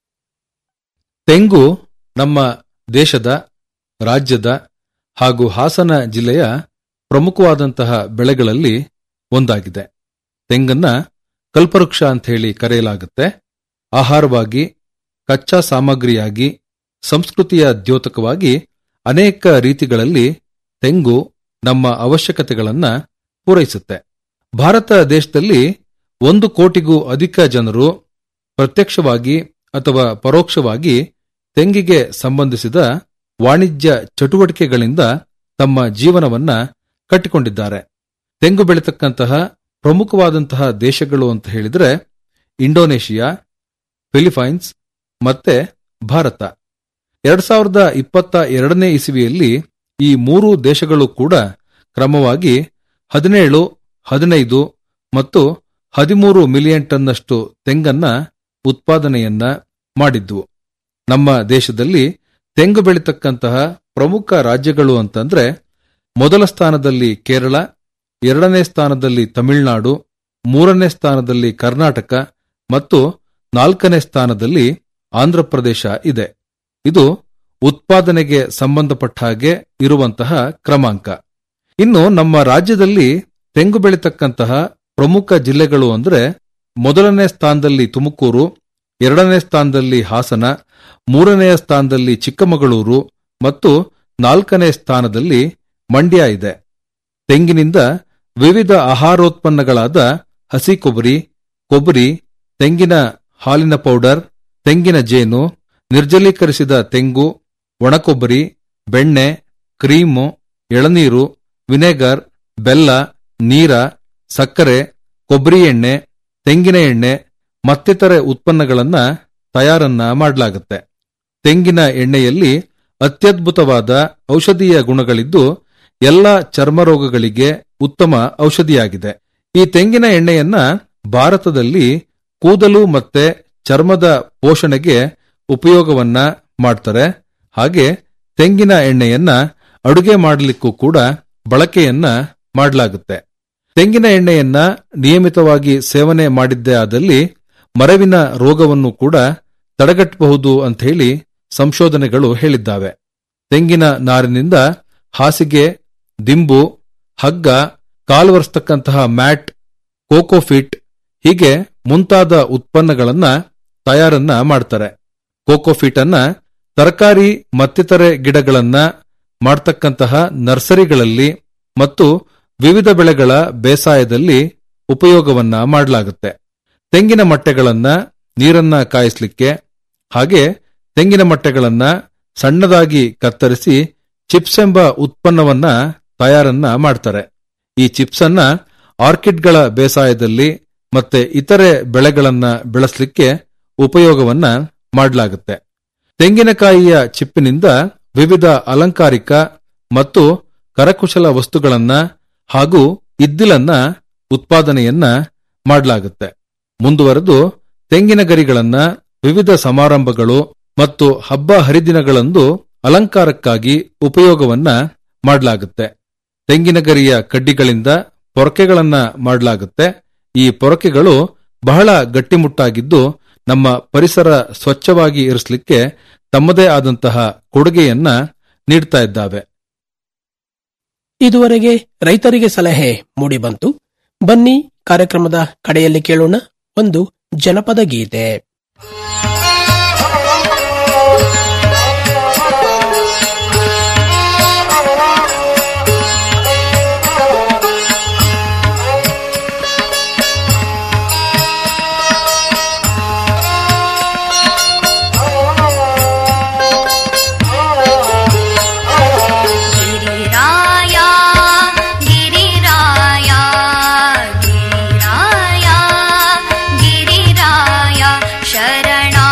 ತೆಂಗು ನಮ್ಮ ದೇಶದ ರಾಜ್ಯದ ಹಾಗೂ ಹಾಸನ ಜಿಲ್ಲೆಯ ಪ್ರಮುಖವಾದಂತಹ ಬೆಳೆಗಳಲ್ಲಿ ಒಂದಾಗಿದೆ ತೆಂಗನ್ನ ಕಲ್ಪವೃಕ್ಷ ಅಂತ ಹೇಳಿ ಕರೆಯಲಾಗುತ್ತೆ ಆಹಾರವಾಗಿ ಕಚ್ಚಾ ಸಾಮಗ್ರಿಯಾಗಿ ಸಂಸ್ಕೃತಿಯ ದ್ಯೋತಕವಾಗಿ ಅನೇಕ ರೀತಿಗಳಲ್ಲಿ ತೆಂಗು ನಮ್ಮ ಅವಶ್ಯಕತೆಗಳನ್ನ ಪೂರೈಸುತ್ತೆ ಭಾರತ ದೇಶದಲ್ಲಿ ಒಂದು ಕೋಟಿಗೂ ಅಧಿಕ ಜನರು ಪ್ರತ್ಯಕ್ಷವಾಗಿ ಅಥವಾ ಪರೋಕ್ಷವಾಗಿ ತೆಂಗಿಗೆ ಸಂಬಂಧಿಸಿದ ವಾಣಿಜ್ಯ ಚಟುವಟಿಕೆಗಳಿಂದ ತಮ್ಮ ಜೀವನವನ್ನ ಕಟ್ಟಿಕೊಂಡಿದ್ದಾರೆ ತೆಂಗು ಬೆಳೀತಕ್ಕಂತಹ ಪ್ರಮುಖವಾದಂತಹ ದೇಶಗಳು ಅಂತ ಹೇಳಿದ್ರೆ ಇಂಡೋನೇಷಿಯಾ ಫಿಲಿಪೈನ್ಸ್ ಮತ್ತೆ ಭಾರತ ಎರಡ್ ಸಾವಿರದ ಇಪ್ಪತ್ತ ಎರಡನೇ ಇಸವಿಯಲ್ಲಿ ಈ ಮೂರು ದೇಶಗಳು ಕೂಡ ಕ್ರಮವಾಗಿ ಹದಿನೇಳು ಹದಿನೈದು ಮತ್ತು ಹದಿಮೂರು ಮಿಲಿಯನ್ ಟನ್ನಷ್ಟು ತೆಂಗನ್ನ ಉತ್ಪಾದನೆಯನ್ನ ಮಾಡಿದ್ವು ನಮ್ಮ ದೇಶದಲ್ಲಿ ತೆಂಗು ಬೆಳೀತಕ್ಕಂತಹ ಪ್ರಮುಖ ರಾಜ್ಯಗಳು ಅಂತಂದ್ರೆ ಮೊದಲ ಸ್ಥಾನದಲ್ಲಿ ಕೇರಳ ಎರಡನೇ ಸ್ಥಾನದಲ್ಲಿ ತಮಿಳುನಾಡು ಮೂರನೇ ಸ್ಥಾನದಲ್ಲಿ ಕರ್ನಾಟಕ ಮತ್ತು ನಾಲ್ಕನೇ ಸ್ಥಾನದಲ್ಲಿ ಆಂಧ್ರಪ್ರದೇಶ ಇದೆ ಇದು ಉತ್ಪಾದನೆಗೆ ಸಂಬಂಧಪಟ್ಟ ಹಾಗೆ ಇರುವಂತಹ ಕ್ರಮಾಂಕ ಇನ್ನು ನಮ್ಮ ರಾಜ್ಯದಲ್ಲಿ ತೆಂಗು ಬೆಳೀತಕ್ಕಂತಹ ಪ್ರಮುಖ ಜಿಲ್ಲೆಗಳು ಅಂದ್ರೆ ಮೊದಲನೇ ಸ್ಥಾನದಲ್ಲಿ ತುಮಕೂರು ಎರಡನೇ ಸ್ಥಾನದಲ್ಲಿ ಹಾಸನ ಮೂರನೆಯ ಸ್ಥಾನದಲ್ಲಿ ಚಿಕ್ಕಮಗಳೂರು ಮತ್ತು ನಾಲ್ಕನೇ ಸ್ಥಾನದಲ್ಲಿ ಮಂಡ್ಯ ಇದೆ ತೆಂಗಿನಿಂದ ವಿವಿಧ ಆಹಾರೋತ್ಪನ್ನಗಳಾದ ಹಸಿ ಕೊಬ್ಬರಿ ಕೊಬ್ಬರಿ ತೆಂಗಿನ ಹಾಲಿನ ಪೌಡರ್ ತೆಂಗಿನ ಜೇನು ನಿರ್ಜಲೀಕರಿಸಿದ ತೆಂಗು ಒಣಕೊಬ್ಬರಿ ಬೆಣ್ಣೆ ಕ್ರೀಮು ಎಳನೀರು ವಿನೆಗರ್ ಬೆಲ್ಲ ನೀರ ಸಕ್ಕರೆ ಕೊಬ್ಬರಿ ಎಣ್ಣೆ ತೆಂಗಿನ ಎಣ್ಣೆ ಮತ್ತಿತರೆ ಉತ್ಪನ್ನಗಳನ್ನ ತಯಾರನ್ನ ಮಾಡಲಾಗುತ್ತೆ ತೆಂಗಿನ ಎಣ್ಣೆಯಲ್ಲಿ ಅತ್ಯದ್ಭುತವಾದ ಔಷಧೀಯ ಗುಣಗಳಿದ್ದು ಎಲ್ಲ ಚರ್ಮ ರೋಗಗಳಿಗೆ ಉತ್ತಮ ಔಷಧಿಯಾಗಿದೆ ಈ ತೆಂಗಿನ ಎಣ್ಣೆಯನ್ನ ಭಾರತದಲ್ಲಿ ಕೂದಲು ಮತ್ತೆ ಚರ್ಮದ ಪೋಷಣೆಗೆ ಉಪಯೋಗವನ್ನ ಮಾಡ್ತಾರೆ ಹಾಗೆ ತೆಂಗಿನ ಎಣ್ಣೆಯನ್ನ ಅಡುಗೆ ಮಾಡಲಿಕ್ಕೂ ಕೂಡ ಬಳಕೆಯನ್ನ ಮಾಡಲಾಗುತ್ತೆ ತೆಂಗಿನ ಎಣ್ಣೆಯನ್ನ ನಿಯಮಿತವಾಗಿ ಸೇವನೆ ಮಾಡಿದ್ದೇ ಆದಲ್ಲಿ ಮರವಿನ ರೋಗವನ್ನು ಕೂಡ ತಡೆಗಟ್ಟಬಹುದು ಅಂತ ಹೇಳಿ ಸಂಶೋಧನೆಗಳು ಹೇಳಿದ್ದಾವೆ ತೆಂಗಿನ ನಾರಿನಿಂದ ಹಾಸಿಗೆ ದಿಂಬು ಹಗ್ಗ ಕಾಲ್ವರ್ಸ್ತಕ್ಕಂತಹ ಮ್ಯಾಟ್ ಕೋಕೋಫಿಟ್ ಹೀಗೆ ಮುಂತಾದ ಉತ್ಪನ್ನಗಳನ್ನ ತಯಾರನ್ನ ಮಾಡ್ತಾರೆ ಕೋಕೋಫಿಟ್ ಅನ್ನ ತರಕಾರಿ ಮತ್ತಿತರೆ ಗಿಡಗಳನ್ನ ಮಾಡ್ತಕ್ಕಂತಹ ನರ್ಸರಿಗಳಲ್ಲಿ ಮತ್ತು ವಿವಿಧ ಬೆಳೆಗಳ ಬೇಸಾಯದಲ್ಲಿ ಉಪಯೋಗವನ್ನ ಮಾಡಲಾಗುತ್ತೆ ತೆಂಗಿನ ಮಟ್ಟೆಗಳನ್ನ ನೀರನ್ನ ಕಾಯಿಸ್ಲಿಕ್ಕೆ ಹಾಗೆ ತೆಂಗಿನ ಮಟ್ಟೆಗಳನ್ನ ಸಣ್ಣದಾಗಿ ಕತ್ತರಿಸಿ ಚಿಪ್ಸ್ ಎಂಬ ಉತ್ಪನ್ನವನ್ನ ತಯಾರನ್ನ ಮಾಡ್ತಾರೆ ಈ ಚಿಪ್ಸ್ ಅನ್ನ ಆರ್ಕಿಡ್ಗಳ ಬೇಸಾಯದಲ್ಲಿ ಮತ್ತೆ ಇತರೆ ಬೆಳೆಗಳನ್ನ ಬೆಳೆಸಲಿಕ್ಕೆ ಉಪಯೋಗವನ್ನ ಮಾಡಲಾಗುತ್ತೆ ತೆಂಗಿನಕಾಯಿಯ ಚಿಪ್ಪಿನಿಂದ ವಿವಿಧ ಅಲಂಕಾರಿಕ ಮತ್ತು ಕರಕುಶಲ ವಸ್ತುಗಳನ್ನ ಹಾಗೂ ಇದ್ದಿಲನ್ನ ಉತ್ಪಾದನೆಯನ್ನ ಮಾಡಲಾಗುತ್ತೆ ಮುಂದುವರೆದು ತೆಂಗಿನ ಗರಿಗಳನ್ನ ವಿವಿಧ ಸಮಾರಂಭಗಳು ಮತ್ತು ಹಬ್ಬ ಹರಿದಿನಗಳಂದು ಅಲಂಕಾರಕ್ಕಾಗಿ ಉಪಯೋಗವನ್ನ ಮಾಡಲಾಗುತ್ತೆ ತೆಂಗಿನ ಗರಿಯ ಕಡ್ಡಿಗಳಿಂದ ಪೊರಕೆಗಳನ್ನ ಮಾಡಲಾಗುತ್ತೆ ಈ ಪೊರಕೆಗಳು ಬಹಳ ಗಟ್ಟಿಮುಟ್ಟಾಗಿದ್ದು ನಮ್ಮ ಪರಿಸರ ಸ್ವಚ್ಛವಾಗಿ ಇರಿಸಲಿಕ್ಕೆ ತಮ್ಮದೇ ಆದಂತಹ ಕೊಡುಗೆಯನ್ನ ನೀಡ್ತಾ ಇದ್ದಾವೆ ಇದುವರೆಗೆ ರೈತರಿಗೆ ಸಲಹೆ ಮೂಡಿಬಂತು ಬನ್ನಿ ಕಾರ್ಯಕ್ರಮದ ಕಡೆಯಲ್ಲಿ ಕೇಳೋಣ ಒಂದು ಜನಪದ ಗೀತೆ गिरिराय गिरिराय गिरिराय गिरिराय शरणा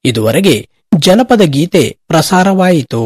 ಇದುವರೆಗೆ ಜನಪದ ಗೀತೆ ಪ್ರಸಾರವಾಯಿತು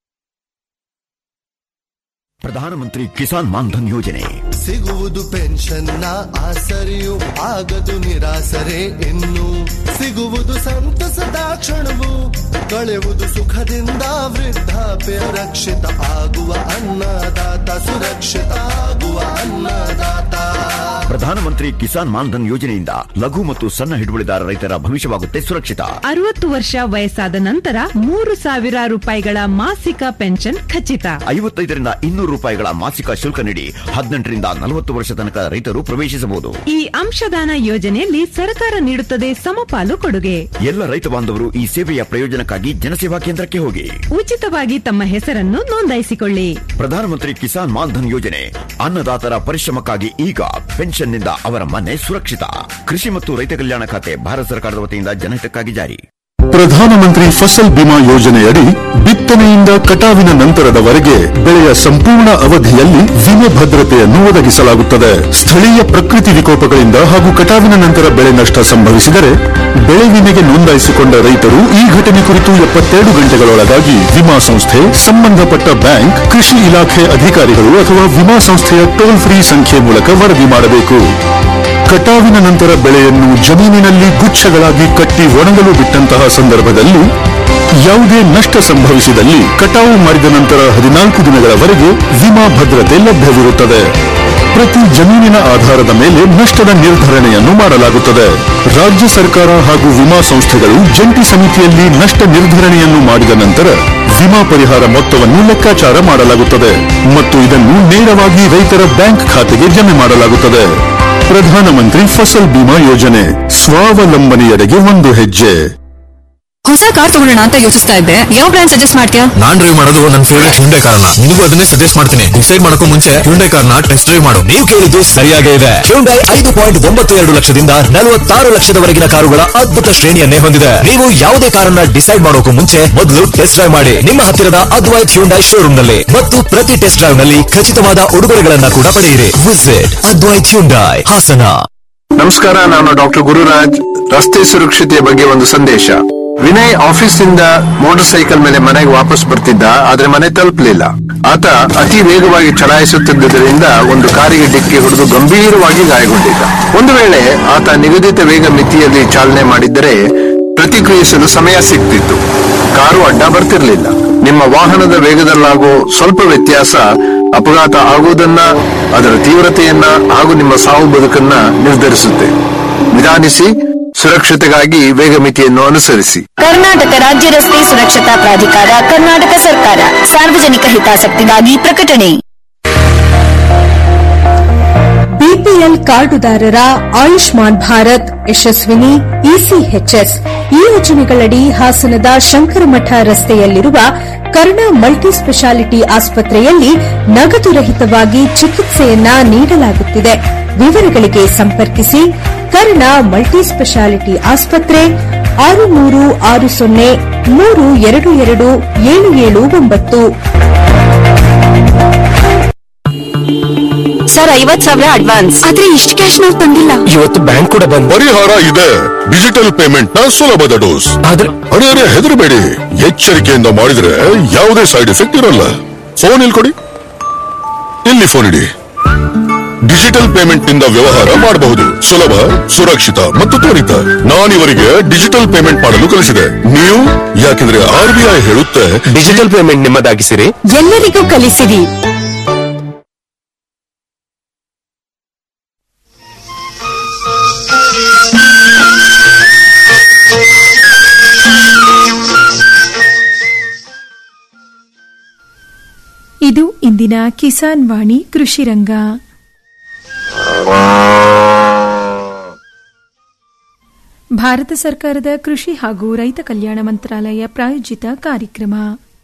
ಪ್ರಧಾನಮಂತ್ರಿ ಕಿಸಾನ್ ಮಾನ್ಧನ್ ಯೋಜನೆ ಸಿಗುವುದು ಪೆನ್ಷನ್ನ ಆಸರೆಯು ಆಗದು ನಿರಾಸರೆ ಇನ್ನು ಸಿಗುವುದು ಸಂತಸದ ಕ್ಷಣವು ಕಳೆಯುವುದು ಸುಖದಿಂದ ವೃದ್ಧಾಪ್ಯ ರಕ್ಷಿತ ಆಗುವ ಅನ್ನದಾತ ಸುರಕ್ಷಿತ ಆಗುವ ಅನ್ನದಾತ ಪ್ರಧಾನಮಂತ್ರಿ ಕಿಸಾನ್ ಮಾನ್ಧನ್ ಯೋಜನೆಯಿಂದ ಲಘು ಮತ್ತು ಸಣ್ಣ ಹಿಡುವಳಿದಾರ ರೈತರ ಭವಿಷ್ಯವಾಗುತ್ತೆ ಸುರಕ್ಷಿತ ಅರವತ್ತು ವರ್ಷ ವಯಸ್ಸಾದ ನಂತರ ಮೂರು ಸಾವಿರ ರೂಪಾಯಿಗಳ ಮಾಸಿಕ ಪೆನ್ಷನ್ ಖಚಿತ ಐವತ್ತೈದರಿಂದ ಇನ್ನೂರು ರೂಪಾಯಿಗಳ ಮಾಸಿಕ ಶುಲ್ಕ ನೀಡಿ ಹದಿನೆಂಟರಿಂದ ನಲವತ್ತು ವರ್ಷ ತನಕ ರೈತರು ಪ್ರವೇಶಿಸಬಹುದು ಈ ಅಂಶದಾನ ಯೋಜನೆಯಲ್ಲಿ ಸರ್ಕಾರ ನೀಡುತ್ತದೆ ಸಮಪಾಲು ಕೊಡುಗೆ ಎಲ್ಲ ರೈತ ಬಾಂಧವರು ಈ ಸೇವೆಯ ಪ್ರಯೋಜನಕ್ಕಾಗಿ ಜನಸೇವಾ ಕೇಂದ್ರಕ್ಕೆ ಹೋಗಿ ಉಚಿತವಾಗಿ ತಮ್ಮ ಹೆಸರನ್ನು ನೋಂದಾಯಿಸಿಕೊಳ್ಳಿ ಪ್ರಧಾನಮಂತ್ರಿ ಕಿಸಾನ್ ಮಾನ್ಧನ್ ಯೋಜನೆ ಅನ್ನದಾತರ ಪರಿಶ್ರಮಕ್ಕಾಗಿ ಈಗ ಪೆನ್ಷನ್ನಿಂದ ಅವರ ಮನೆ ಸುರಕ್ಷಿತ ಕೃಷಿ ಮತ್ತು ರೈತ ಕಲ್ಯಾಣ ಖಾತೆ ಭಾರತ ಸರ್ಕಾರದ ವತಿಯಿಂದ ಜನಹಿತಕ್ಕಾಗಿ ಜಾರಿ ಪ್ರಧಾನಮಂತ್ರಿ ಫಸಲ್ ಬಿಮಾ ಯೋಜನೆಯಡಿ ಬಿತ್ತನೆಯಿಂದ ಕಟಾವಿನ ನಂತರದವರೆಗೆ ಬೆಳೆಯ ಸಂಪೂರ್ಣ ಅವಧಿಯಲ್ಲಿ ವಿಮೆ ಭದ್ರತೆಯನ್ನು ಒದಗಿಸಲಾಗುತ್ತದೆ ಸ್ಥಳೀಯ ಪ್ರಕೃತಿ ವಿಕೋಪಗಳಿಂದ ಹಾಗೂ ಕಟಾವಿನ ನಂತರ ಬೆಳೆ ನಷ್ಟ ಸಂಭವಿಸಿದರೆ ಬೆಳೆ ವಿಮೆಗೆ ನೋಂದಾಯಿಸಿಕೊಂಡ ರೈತರು ಈ ಘಟನೆ ಕುರಿತು ಎಪ್ಪತ್ತೆರಡು ಗಂಟೆಗಳೊಳಗಾಗಿ ವಿಮಾ ಸಂಸ್ಥೆ ಸಂಬಂಧಪಟ್ಟ ಬ್ಯಾಂಕ್ ಕೃಷಿ ಇಲಾಖೆ ಅಧಿಕಾರಿಗಳು ಅಥವಾ ವಿಮಾ ಸಂಸ್ಥೆಯ ಟೋಲ್ ಫ್ರೀ ಸಂಖ್ಯೆ ಮೂಲಕ ವರದಿ ಮಾಡಬೇಕು ಕಟಾವಿನ ನಂತರ ಬೆಳೆಯನ್ನು ಜಮೀನಿನಲ್ಲಿ ಗುಚ್ಛಗಳಾಗಿ ಕಟ್ಟಿ ಒಣಗಲು ಬಿಟ್ಟಂತಹ ಸಂದರ್ಭದಲ್ಲಿ ಯಾವುದೇ ನಷ್ಟ ಸಂಭವಿಸಿದಲ್ಲಿ ಕಟಾವು ಮಾಡಿದ ನಂತರ ಹದಿನಾಲ್ಕು ದಿನಗಳವರೆಗೆ ವಿಮಾ ಭದ್ರತೆ ಲಭ್ಯವಿರುತ್ತದೆ ಪ್ರತಿ ಜಮೀನಿನ ಆಧಾರದ ಮೇಲೆ ನಷ್ಟದ ನಿರ್ಧರಣೆಯನ್ನು ಮಾಡಲಾಗುತ್ತದೆ ರಾಜ್ಯ ಸರ್ಕಾರ ಹಾಗೂ ವಿಮಾ ಸಂಸ್ಥೆಗಳು ಜಂಟಿ ಸಮಿತಿಯಲ್ಲಿ ನಷ್ಟ ನಿರ್ಧರಣೆಯನ್ನು ಮಾಡಿದ ನಂತರ ವಿಮಾ ಪರಿಹಾರ ಮೊತ್ತವನ್ನು ಲೆಕ್ಕಾಚಾರ ಮಾಡಲಾಗುತ್ತದೆ ಮತ್ತು ಇದನ್ನು ನೇರವಾಗಿ ರೈತರ ಬ್ಯಾಂಕ್ ಖಾತೆಗೆ ಜಮೆ ಮಾಡಲಾಗುತ್ತದೆ ಪ್ರಧಾನಮಂತ್ರಿ ಫಸಲ್ ಬಿಮಾ ಯೋಜನೆ ಸ್ವಾವಲಂಬನೆಯೆಡೆಗೆ ಒಂದು ಹೆಜ್ಜೆ ಹೊಸ ಕಾರ್ ತಗೊಳ್ಳೋಣ ಅಂತ ಯೋಚಿಸ್ತಾ ಇದ್ದೆ ಯಾವ ಬ್ರ್ಯಾಂಡ್ ಸಜೆಸ್ಟ್ ಮಾಡ್ತೀಯಾ ನಾನ್ ಡ್ರೈವ್ ಮಾಡೋದು ನನ್ನ ಫೇವರೇಟ್ ಹ್ಯುಂಡೈ ಕಾರ್ನ ನಿನಗೂ ಅದನ್ನೇ ಸಜೆಸ್ಟ್ ಮಾಡ್ತೀನಿ ಡಿಸೈಡ್ ಮಾಡಕ್ಕೂ ಮುಂಚೆ ಹ್ಯುಂಡೈ ಕಾರ್ನ ಟೆಸ್ಟ್ ಡ್ರೈವ್ ಮಾಡು ನೀವು ಕೇಳಿದ್ದು ಸರಿಯಾಗೇ ಇದೆ ಹ್ಯುಂಡೈ ಐದು ಪಾಯಿಂಟ್ ಒಂಬತ್ತು ಎರಡು ಲಕ್ಷದಿಂದ ನಲವತ್ತಾರು ಲಕ್ಷದವರೆಗಿನ ಕಾರುಗಳ ಅದ್ಭುತ ಶ್ರೇಣಿಯನ್ನೇ ಹೊಂದಿದೆ ನೀವು ಯಾವುದೇ ಕಾರನ್ನ ಡಿಸೈಡ್ ಮಾಡೋಕು ಮುಂಚೆ ಮೊದಲು ಟೆಸ್ಟ್ ಡ್ರೈವ್ ಮಾಡಿ ನಿಮ್ಮ ಹತ್ತಿರದ ಅದ್ವೈತ್ ಹ್ಯುಂಡೈ ಶೋರೂಮ್ ನಲ್ಲಿ ಮತ್ತು ಪ್ರತಿ ಟೆಸ್ಟ್ ಡ್ರೈವ್ ನಲ್ಲಿ ಖಚಿತವಾದ ಉಡುಗೊರೆಗಳನ್ನ ಕೂಡ ಪಡೆಯಿರಿ ವಿಸಿಟ್ ಅದ್ವೈತ್ ಹ್ಯುಂಡೈ ಹಾಸನ ನಮಸ್ಕಾರ ನಾನು ಡಾಕ್ಟರ್ ಗುರುರಾಜ್ ರಸ್ತೆ ಸುರಕ್ಷತೆಯ ಬಗ್ಗೆ ಒಂದು ಸಂದೇಶ ವಿನಯ್ ಆಫೀಸ್ ಇಂದ ಮೋಟಾರ್ ಸೈಕಲ್ ಮೇಲೆ ಮನೆಗೆ ವಾಪಸ್ ಬರ್ತಿದ್ದ ಆದ್ರೆ ಮನೆ ತಲುಪಲಿಲ್ಲ ಆತ ಅತಿ ವೇಗವಾಗಿ ಚಲಾಯಿಸುತ್ತಿದ್ದರಿಂದ ಒಂದು ಕಾರಿಗೆ ಡಿಕ್ಕಿ ಹೊಡೆದು ಗಂಭೀರವಾಗಿ ಗಾಯಗೊಂಡಿದ್ದ ಒಂದು ವೇಳೆ ಆತ ನಿಗದಿತ ವೇಗ ಮಿತಿಯಲ್ಲಿ ಚಾಲನೆ ಮಾಡಿದ್ದರೆ ಪ್ರತಿಕ್ರಿಯಿಸಲು ಸಮಯ ಸಿಗ್ತಿತ್ತು ಕಾರು ಅಡ್ಡ ಬರ್ತಿರ್ಲಿಲ್ಲ ನಿಮ್ಮ ವಾಹನದ ವೇಗದಲ್ಲಾಗೋ ಸ್ವಲ್ಪ ವ್ಯತ್ಯಾಸ ಅಪಘಾತ ಆಗುವುದನ್ನ ಅದರ ತೀವ್ರತೆಯನ್ನ ಹಾಗೂ ನಿಮ್ಮ ಸಾವು ಬದುಕನ್ನ ನಿರ್ಧರಿಸುತ್ತೆ ನಿಧಾನಿಸಿ ಸುರಕ್ಷತೆಗಾಗಿ ವೇಗ ಮಿತಿಯನ್ನು ಅನುಸರಿಸಿ ಕರ್ನಾಟಕ ರಾಜ್ಯ ರಸ್ತೆ ಸುರಕ್ಷತಾ ಪ್ರಾಧಿಕಾರ ಕರ್ನಾಟಕ ಸರ್ಕಾರ ಸಾರ್ವಜನಿಕ ಹಿತಾಸಕ್ತಿಗಾಗಿ ಪ್ರಕಟಣೆ ಬಿಪಿಎಲ್ ಕಾರ್ಡುದಾರರ ಆಯುಷ್ಮಾನ್ ಭಾರತ್ ಯಶಸ್ವಿನಿ ಇಸಿಎಚ್ಎಸ್ ಈ ಯೋಜನೆಗಳಡಿ ಹಾಸನದ ಶಂಕರಮಠ ರಸ್ತೆಯಲ್ಲಿರುವ ಕರ್ಣ ಮಲ್ಟಿ ಸ್ಪೆಷಾಲಿಟಿ ಆಸ್ಪತ್ರೆಯಲ್ಲಿ ನಗದು ರಹಿತವಾಗಿ ಚಿಕಿತ್ಸೆಯನ್ನ ನೀಡಲಾಗುತ್ತಿದೆ ವಿವರಗಳಿಗೆ ಸಂಪರ್ಕಿಸಿ ಕರ್ಣ ಮಲ್ಟಿ ಸ್ಪೆಷಾಲಿಟಿ ಆಸ್ಪತ್ರೆ ಆರು ಮೂರು ಆರು ಸೊನ್ನೆ ಮೂರು ಎರಡು ಎರಡು ಏಳು ಏಳು ಒಂಬತ್ತು ಸರ್ ಐವತ್ ಸಾವಿರ ಅಡ್ವಾನ್ಸ್ ಆದ್ರೆ ಇಷ್ಟು ಕ್ಯಾಶ್ ನಾವು ತಂದಿಲ್ಲ ಇವತ್ತು ಬ್ಯಾಂಕ್ ಕೂಡ ಬಂದ್ ಪರಿಹಾರ ಇದೆ ಡಿಜಿಟಲ್ ಪೇಮೆಂಟ್ ನ ಸುಲಭದ ಡೋಸ್ ಆದ್ರೆ ಅರೆ ಅರೆ ಹೆದರಬೇಡಿ ಎಚ್ಚರಿಕೆಯಿಂದ ಮಾಡಿದ್ರೆ ಯಾವುದೇ ಸೈಡ್ ಎಫೆಕ್ಟ್ ಇರಲ್ಲ ಫೋನ್ ಇಲ್ಲಿ ಕೊಡಿ ಇಲ್ಲಿ ಫೋನ್ ಇಡಿ ಡಿಜಿಟಲ್ ಪೇಮೆಂಟ್ ನಿಂದ ವ್ಯವಹಾರ ಮಾಡಬಹುದು ಸುಲಭ ಸುರಕ್ಷಿತ ಮತ್ತು ತ್ವರಿತ ನಾನಿವರಿಗೆ ಡಿಜಿಟಲ್ ಪೇಮೆಂಟ್ ಮಾಡಲು ಕಲಿಸಿದೆ ನೀವು ಯಾಕೆಂದ್ರೆ ಆರ್ ಬಿ ಐ ಹೇಳುತ್ತೆ ಡಿಜಿಟಲ್ ಪೇಮೆಂಟ್ ನಿಮ್ಮದಾಗಿಸಿರಿ ಎಲ್ಲರಿಗೂ ಕಲಿಸಿರಿ ಇದು ಇಂದಿನ ಕಿಸಾನ್ ವಾಣಿ ಕೃಷಿ ರಂಗ ಭಾರತ ಸರ್ಕಾರದ ಕೃಷಿ ಹಾಗೂ ರೈತ ಕಲ್ಯಾಣ ಮಂತ್ರಾಲಯ ಪ್ರಾಯೋಜಿತ ಕಾರ್ಯಕ್ರಮ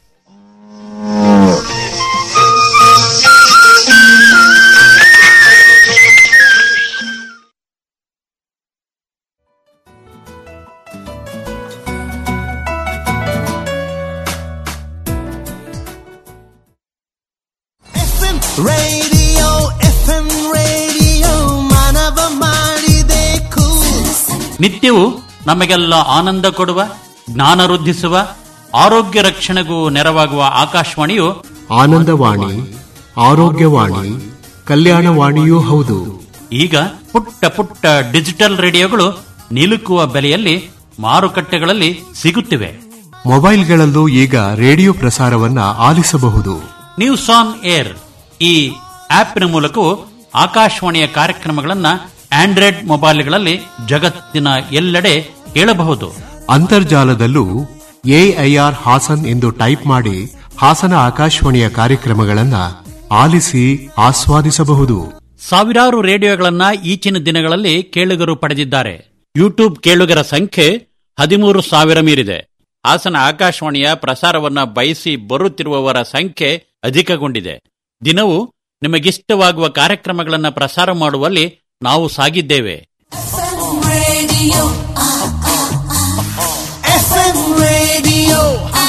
ರೇಡಿಯೋ ಎಫ್ ಎಂ ರೇಡಿಯೋ ಮಾನವ ಮಾಡಿದೆ ಕೂಲ್ ನಿತ್ಯವೂ ನಮಗೆಲ್ಲ ಆನಂದ ಕೊಡುವ ಜ್ಞಾನ ವೃದ್ಧಿಸುವ ಆರೋಗ್ಯ ರಕ್ಷಣೆಗೂ ನೆರವಾಗುವ ಆಕಾಶವಾಣಿಯು ಆನಂದವಾಣಿ ಆರೋಗ್ಯವಾಣಿ ಕಲ್ಯಾಣವಾಣಿಯೂ ಹೌದು ಈಗ ಪುಟ್ಟ ಪುಟ್ಟ ಡಿಜಿಟಲ್ ರೇಡಿಯೋಗಳು ನಿಲುಕುವ ಬೆಲೆಯಲ್ಲಿ ಮಾರುಕಟ್ಟೆಗಳಲ್ಲಿ ಸಿಗುತ್ತಿವೆ ಮೊಬೈಲ್ಗಳಲ್ಲೂ ಈಗ ರೇಡಿಯೋ ಪ್ರಸಾರವನ್ನ ಆಲಿಸಬಹುದು ನ್ಯೂಸ್ ಆನ್ ಏರ್ ಈ ಆಪ್ನ ಮೂಲಕವೂ ಆಕಾಶವಾಣಿಯ ಕಾರ್ಯಕ್ರಮಗಳನ್ನ ಆಂಡ್ರಾಯ್ಡ್ ಮೊಬೈಲ್ಗಳಲ್ಲಿ ಜಗತ್ತಿನ ಎಲ್ಲೆಡೆ ಕೇಳಬಹುದು ಅಂತರ್ಜಾಲದಲ್ಲೂ ಎಐಆರ್ ಹಾಸನ್ ಎಂದು ಟೈಪ್ ಮಾಡಿ ಹಾಸನ ಆಕಾಶವಾಣಿಯ ಕಾರ್ಯಕ್ರಮಗಳನ್ನ ಆಲಿಸಿ ಆಸ್ವಾದಿಸಬಹುದು ಸಾವಿರಾರು ರೇಡಿಯೋಗಳನ್ನ ಈಚಿನ ದಿನಗಳಲ್ಲಿ ಕೇಳುಗರು ಪಡೆದಿದ್ದಾರೆ ಯೂಟ್ಯೂಬ್ ಕೇಳುಗರ ಸಂಖ್ಯೆ ಹದಿಮೂರು ಸಾವಿರ ಮೀರಿದೆ ಹಾಸನ ಆಕಾಶವಾಣಿಯ ಪ್ರಸಾರವನ್ನ ಬಯಸಿ ಬರುತ್ತಿರುವವರ ಸಂಖ್ಯೆ ಅಧಿಕಗೊಂಡಿದೆ ದಿನವೂ ನಿಮಗಿಷ್ಟವಾಗುವ ಕಾರ್ಯಕ್ರಮಗಳನ್ನು ಪ್ರಸಾರ ಮಾಡುವಲ್ಲಿ ನಾವು ಸಾಗಿದ್ದೇವೆ Radio. FM radio.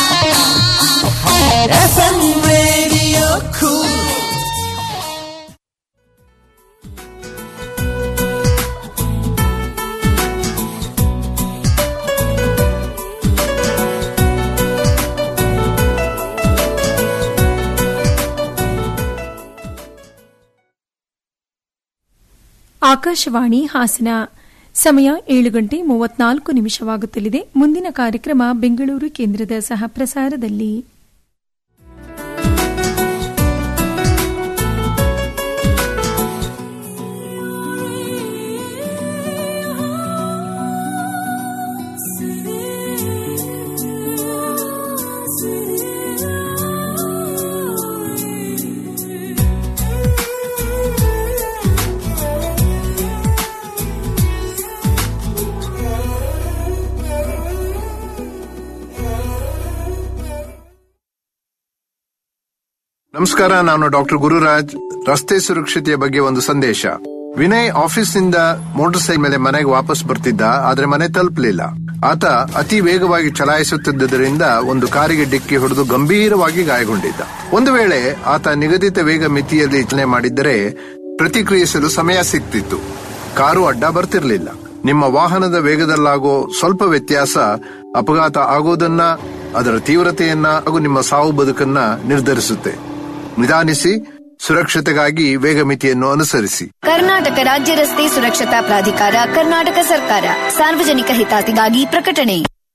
FM radio cool. Akashvani Hassan ಸಮಯ ಏಳು ಗಂಟೆ ಮೂವತ್ನಾಲ್ಕು ನಿಮಿಷವಾಗುತ್ತಲಿದೆ ಮುಂದಿನ ಕಾರ್ಯಕ್ರಮ ಬೆಂಗಳೂರು ಕೇಂದ್ರದ ಸಹ ಪ್ರಸಾರದಲ್ಲಿ ನಮಸ್ಕಾರ ನಾನು ಡಾಕ್ಟರ್ ಗುರುರಾಜ್ ರಸ್ತೆ ಸುರಕ್ಷತೆಯ ಬಗ್ಗೆ ಒಂದು ಸಂದೇಶ ವಿನಯ್ ಆಫೀಸ್ನಿಂದ ಮೋಟಾರ್ ಸೈಕಲ್ ಮೇಲೆ ಮನೆಗೆ ವಾಪಸ್ ಬರ್ತಿದ್ದ ಆದ್ರೆ ಮನೆ ತಲುಪಲಿಲ್ಲ ಆತ ಅತಿ ವೇಗವಾಗಿ ಚಲಾಯಿಸುತ್ತಿದ್ದರಿಂದ ಒಂದು ಕಾರಿಗೆ ಡಿಕ್ಕಿ ಹೊಡೆದು ಗಂಭೀರವಾಗಿ ಗಾಯಗೊಂಡಿದ್ದ ಒಂದು ವೇಳೆ ಆತ ನಿಗದಿತ ವೇಗ ಮಿತಿಯಲ್ಲಿ ಚಲನೆ ಮಾಡಿದ್ದರೆ ಪ್ರತಿಕ್ರಿಯಿಸಲು ಸಮಯ ಸಿಗ್ತಿತ್ತು ಕಾರು ಅಡ್ಡ ಬರ್ತಿರ್ಲಿಲ್ಲ ನಿಮ್ಮ ವಾಹನದ ವೇಗದಲ್ಲಾಗೋ ಸ್ವಲ್ಪ ವ್ಯತ್ಯಾಸ ಅಪಘಾತ ಆಗೋದನ್ನ ಅದರ ತೀವ್ರತೆಯನ್ನ ಹಾಗೂ ನಿಮ್ಮ ಸಾವು ಬದುಕನ್ನ ನಿರ್ಧರಿಸುತ್ತೆ ನಿಧಾನಿಸಿ ಸುರಕ್ಷತೆಗಾಗಿ ವೇಗ ಮಿತಿಯನ್ನು ಅನುಸರಿಸಿ ಕರ್ನಾಟಕ ರಾಜ್ಯ ರಸ್ತೆ ಸುರಕ್ಷತಾ ಪ್ರಾಧಿಕಾರ ಕರ್ನಾಟಕ ಸರ್ಕಾರ ಸಾರ್ವಜನಿಕ ಹಿತಾತಿಗಾಗಿ ಪ್ರಕಟಣೆ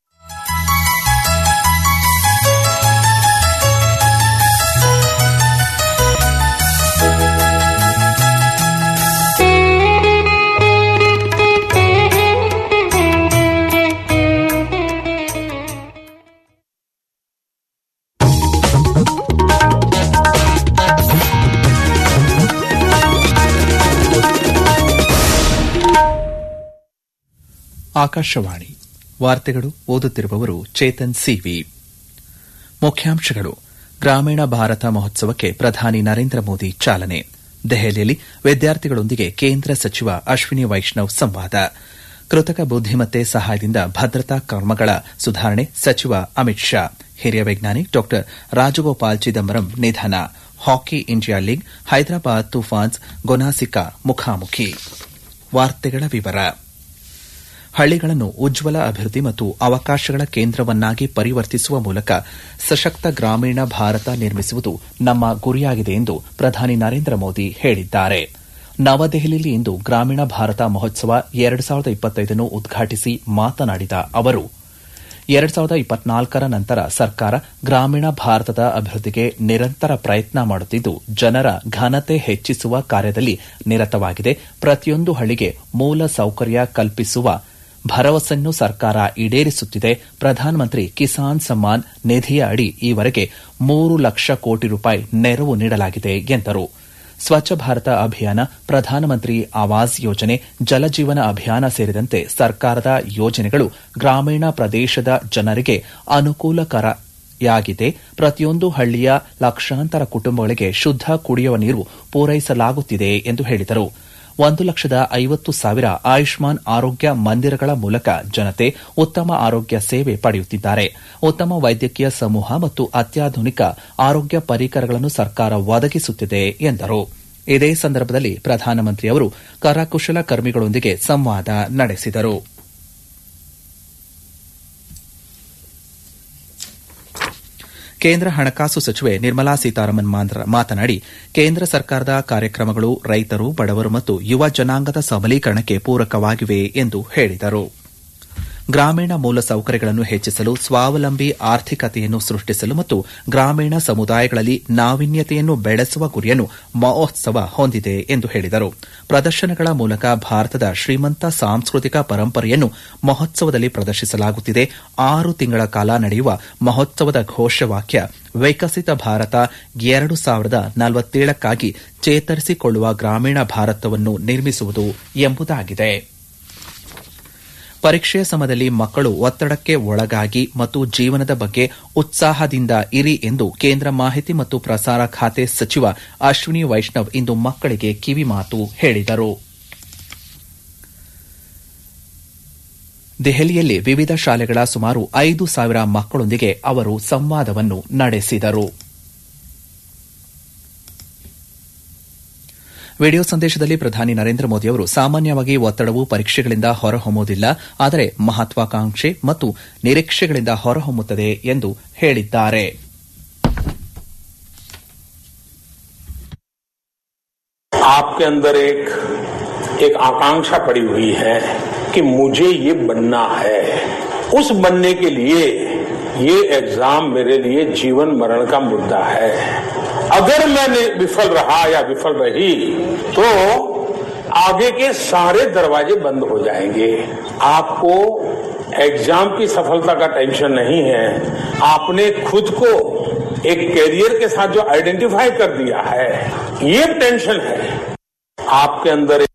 ಆಕಾಶವಾಣಿ ವಾರ್ತೆಗಳು ಓದುತ್ತಿರುವವರು ಚೇತನ್ ಸಿವಿ ಮುಖ್ಯಾಂಶಗಳು ಗ್ರಾಮೀಣ ಭಾರತ ಮಹೋತ್ಸವಕ್ಕೆ ಪ್ರಧಾನಿ ನರೇಂದ್ರ ಮೋದಿ ಚಾಲನೆ ದೆಹಲಿಯಲ್ಲಿ ವಿದ್ಯಾರ್ಥಿಗಳೊಂದಿಗೆ ಕೇಂದ್ರ ಸಚಿವ ಅಶ್ವಿನಿ ವೈಷ್ಣವ್ ಸಂವಾದ ಕೃತಕ ಬುದ್ದಿಮತ್ತೆ ಸಹಾಯದಿಂದ ಭದ್ರತಾ ಕ್ರಮಗಳ ಸುಧಾರಣೆ ಸಚಿವ ಅಮಿತ್ ಶಾ ಹಿರಿಯ ವಿಜ್ಞಾನಿ ಡಾ ರಾಜಗೋಪಾಲ್ ಚಿದಂಬರಂ ನಿಧನ hockey India league Hyderabad Toofans Gonasika ಮುಖಾಮುಖಿ ವಾರ್ತೆಗಳ ವಿವರ ಹಳ್ಳಿಗಳನ್ನು ಉಜ್ವಲ ಅಭಿವೃದ್ಧಿ ಮತ್ತು ಅವಕಾಶಗಳ ಕೇಂದ್ರವನ್ನಾಗಿ ಪರಿವರ್ತಿಸುವ ಮೂಲಕ ಸಶಕ್ತ ಗ್ರಾಮೀಣ ಭಾರತ ನಿರ್ಮಿಸುವುದು ನಮ್ಮ ಗುರಿಯಾಗಿದೆ ಎಂದು ಪ್ರಧಾನಿ ನರೇಂದ್ರ ಮೋದಿ ಹೇಳಿದ್ದಾರೆ ನವದೆಹಲಿಯಲ್ಲಿ ಇಂದು ಗ್ರಾಮೀಣ ಭಾರತ ಮಹೋತ್ಸವ ಎರಡು ಸಾವಿರದ ಇಪ್ಪತ್ತೈದನ್ನು ಉದ್ಘಾಟಿಸಿ ಮಾತನಾಡಿದ ಅವರು ಎರಡು ಸಾವಿರದ ಇಪ್ಪತ್ನಾಲ್ಕರ ನಂತರ ಸರ್ಕಾರ ಗ್ರಾಮೀಣ ಭಾರತದ ಅಭಿವೃದ್ಧಿಗೆ ನಿರಂತರ ಪ್ರಯತ್ನ ಮಾಡುತ್ತಿದ್ದು ಜನರ ಘನತೆ ಹೆಚ್ಚಿಸುವ ಕಾರ್ಯದಲ್ಲಿ ನಿರತವಾಗಿದೆ ಪ್ರತಿಯೊಂದು ಹಳ್ಳಿಗೆ ಮೂಲ ಸೌಕರ್ಯ ಕಲ್ಪಿಸುವ ಭರವಸೆಯನ್ನು ಸರ್ಕಾರ ಈಡೇರಿಸುತ್ತಿದೆ ಪ್ರಧಾನಮಂತ್ರಿ ಕಿಸಾನ್ ಸಮ್ಮಾನ್ ನಿಧಿಯ ಅಡಿ ಈವರೆಗೆ ಮೂರು ಲಕ್ಷ ಕೋಟಿ ರೂಪಾಯಿ ನೆರವು ನೀಡಲಾಗಿದೆ ಎಂದರು ಸ್ವಚ್ಛ ಭಾರತ ಅಭಿಯಾನ ಪ್ರಧಾನಮಂತ್ರಿ ಆವಾಸ್ ಯೋಜನೆ ಜಲಜೀವನ ಅಭಿಯಾನ ಸೇರಿದಂತೆ ಸರ್ಕಾರದ ಯೋಜನೆಗಳು ಗ್ರಾಮೀಣ ಪ್ರದೇಶದ ಜನರಿಗೆ ಅನುಕೂಲಕರಯಾಗಿದೆ ಪ್ರತಿಯೊಂದು ಹಳ್ಳಿಯ ಲಕ್ಷಾಂತರ ಕುಟುಂಬಗಳಿಗೆ ಶುದ್ದ ಕುಡಿಯುವ ನೀರು ಪೂರೈಸಲಾಗುತ್ತಿದೆ ಎಂದು ಹೇಳಿದರು ಒಂದು ಲಕ್ಷದ ಐವತ್ತು ಸಾವಿರ ಆಯುಷ್ಮಾನ್ ಆರೋಗ್ಯ ಮಂದಿರಗಳ ಮೂಲಕ ಜನತೆ ಉತ್ತಮ ಆರೋಗ್ಯ ಸೇವೆ ಪಡೆಯುತ್ತಿದ್ದಾರೆ ಉತ್ತಮ ವೈದ್ಯಕೀಯ ಸಮೂಹ ಮತ್ತು ಅತ್ಯಾಧುನಿಕ ಆರೋಗ್ಯ ಪರಿಕರಗಳನ್ನು ಸರ್ಕಾರ ಒದಗಿಸುತ್ತಿದೆ ಎಂದರು ಇದೇ ಸಂದರ್ಭದಲ್ಲಿ ಪ್ರಧಾನಮಂತ್ರಿ ಅವರು ಕರಕುಶಲ ಕರ್ಮಿಗಳೊಂದಿಗೆ ಸಂವಾದ ನಡೆಸಿದರು ಕೇಂದ್ರ ಹಣಕಾಸು ಸಚಿವೆ ನಿರ್ಮಲಾ ಸೀತಾರಾಮನ್ ಮಾತನಾಡಿ ಕೇಂದ್ರ ಸರ್ಕಾರದ ಕಾರ್ಯಕ್ರಮಗಳು ರೈತರು ಬಡವರು ಮತ್ತು ಯುವ ಜನಾಂಗದ ಸಬಲೀಕರಣಕ್ಕೆ ಪೂರಕವಾಗಿವೆ ಎಂದು ಹೇಳಿದರು ಗ್ರಾಮೀಣ ಮೂಲಸೌಕರ್ಯಗಳನ್ನು ಹೆಚ್ಚಿಸಲು ಸ್ವಾವಲಂಬಿ ಆರ್ಥಿಕತೆಯನ್ನು ಸೃಷ್ಟಿಸಲು ಮತ್ತು ಗ್ರಾಮೀಣ ಸಮುದಾಯಗಳಲ್ಲಿ ನಾವೀನ್ಯತೆಯನ್ನು ಬೆಳೆಸುವ ಗುರಿಯನ್ನು ಮಹೋತ್ಸವ ಹೊಂದಿದೆ ಎಂದು ಹೇಳಿದರು ಪ್ರದರ್ಶನಗಳ ಮೂಲಕ ಭಾರತದ ಶ್ರೀಮಂತ ಸಾಂಸ್ಕೃತಿಕ ಪರಂಪರೆಯನ್ನು ಮಹೋತ್ಸವದಲ್ಲಿ ಪ್ರದರ್ಶಿಸಲಾಗುತ್ತಿದೆ ಆರು ತಿಂಗಳ ಕಾಲ ನಡೆಯುವ ಮಹೋತ್ಸವದ ಘೋಷವಾಕ್ಯ ವಿಕಸಿತ ಭಾರತ ಎರಡು ಸಾವಿರದ ನಲವತ್ತೇಳಕ್ಕಾಗಿ ಚೇತರಿಸಿಕೊಳ್ಳುವ ಗ್ರಾಮೀಣ ಭಾರತವನ್ನು ನಿರ್ಮಿಸುವುದು ಎಂಬುದಾಗಿದೆ ಪರೀಕ್ಷೆಯ ಸಮಯದಲ್ಲಿ ಮಕ್ಕಳು ಒತ್ತಡಕ್ಕೆ ಒಳಗಾಗಿ ಮತ್ತು ಜೀವನದ ಬಗ್ಗೆ ಉತ್ಸಾಹದಿಂದ ಇರಿ ಎಂದು ಕೇಂದ್ರ ಮಾಹಿತಿ ಮತ್ತು ಪ್ರಸಾರ ಖಾತೆ ಸಚಿವ ಅಶ್ವಿನಿ ವೈಷ್ಣವ್ ಇಂದು ಮಕ್ಕಳಿಗೆ ಕಿವಿಮಾತು ಹೇಳಿದರು ದೆಹಲಿಯಲ್ಲಿ ವಿವಿಧ ಶಾಲೆಗಳ ಸುಮಾರು ಐದು ಸಾವಿರ ಮಕ್ಕಳೊಂದಿಗೆ ಅವರು ಸಂವಾದವನ್ನು ನಡೆಸಿದರು ವಿಡಿಯೋ ಸಂದೇಶದಲ್ಲಿ ಪ್ರಧಾನಿ ನರೇಂದ್ರ ಮೋದಿ ಅವರು ಸಾಮಾನ್ಯವಾಗಿ ಒತ್ತಡವು ಪರೀಕ್ಷೆಗಳಿಂದ ಹೊರಹೊಮ್ಮುವುದಿಲ್ಲ ಆದರೆ ಮಹತ್ವಾಕಾಂಕ್ಷೆ ಮತ್ತು ನಿರೀಕ್ಷೆಗಳಿಂದ ಹೊರಹೊಮ್ಮುತ್ತದೆ ಎಂದು ಹೇಳಿದ್ದಾರೆ आपके अंदर एक एक आकांक्षा पड़ी हुई है कि मुझे ये बनना है उस बनने के लिए ये एग्जाम मेरे लिए जीवन मरण का मुद्दा है अगर मैंने विफल रहा या विफल रही तो आगे के सारे दरवाजे बंद हो जाएंगे आपको एग्जाम की सफलता का टेंशन नहीं है आपने खुद को एक कैरियर के साथ जो आइडेंटिफाई कर दिया है ये टेंशन है आपके अंदर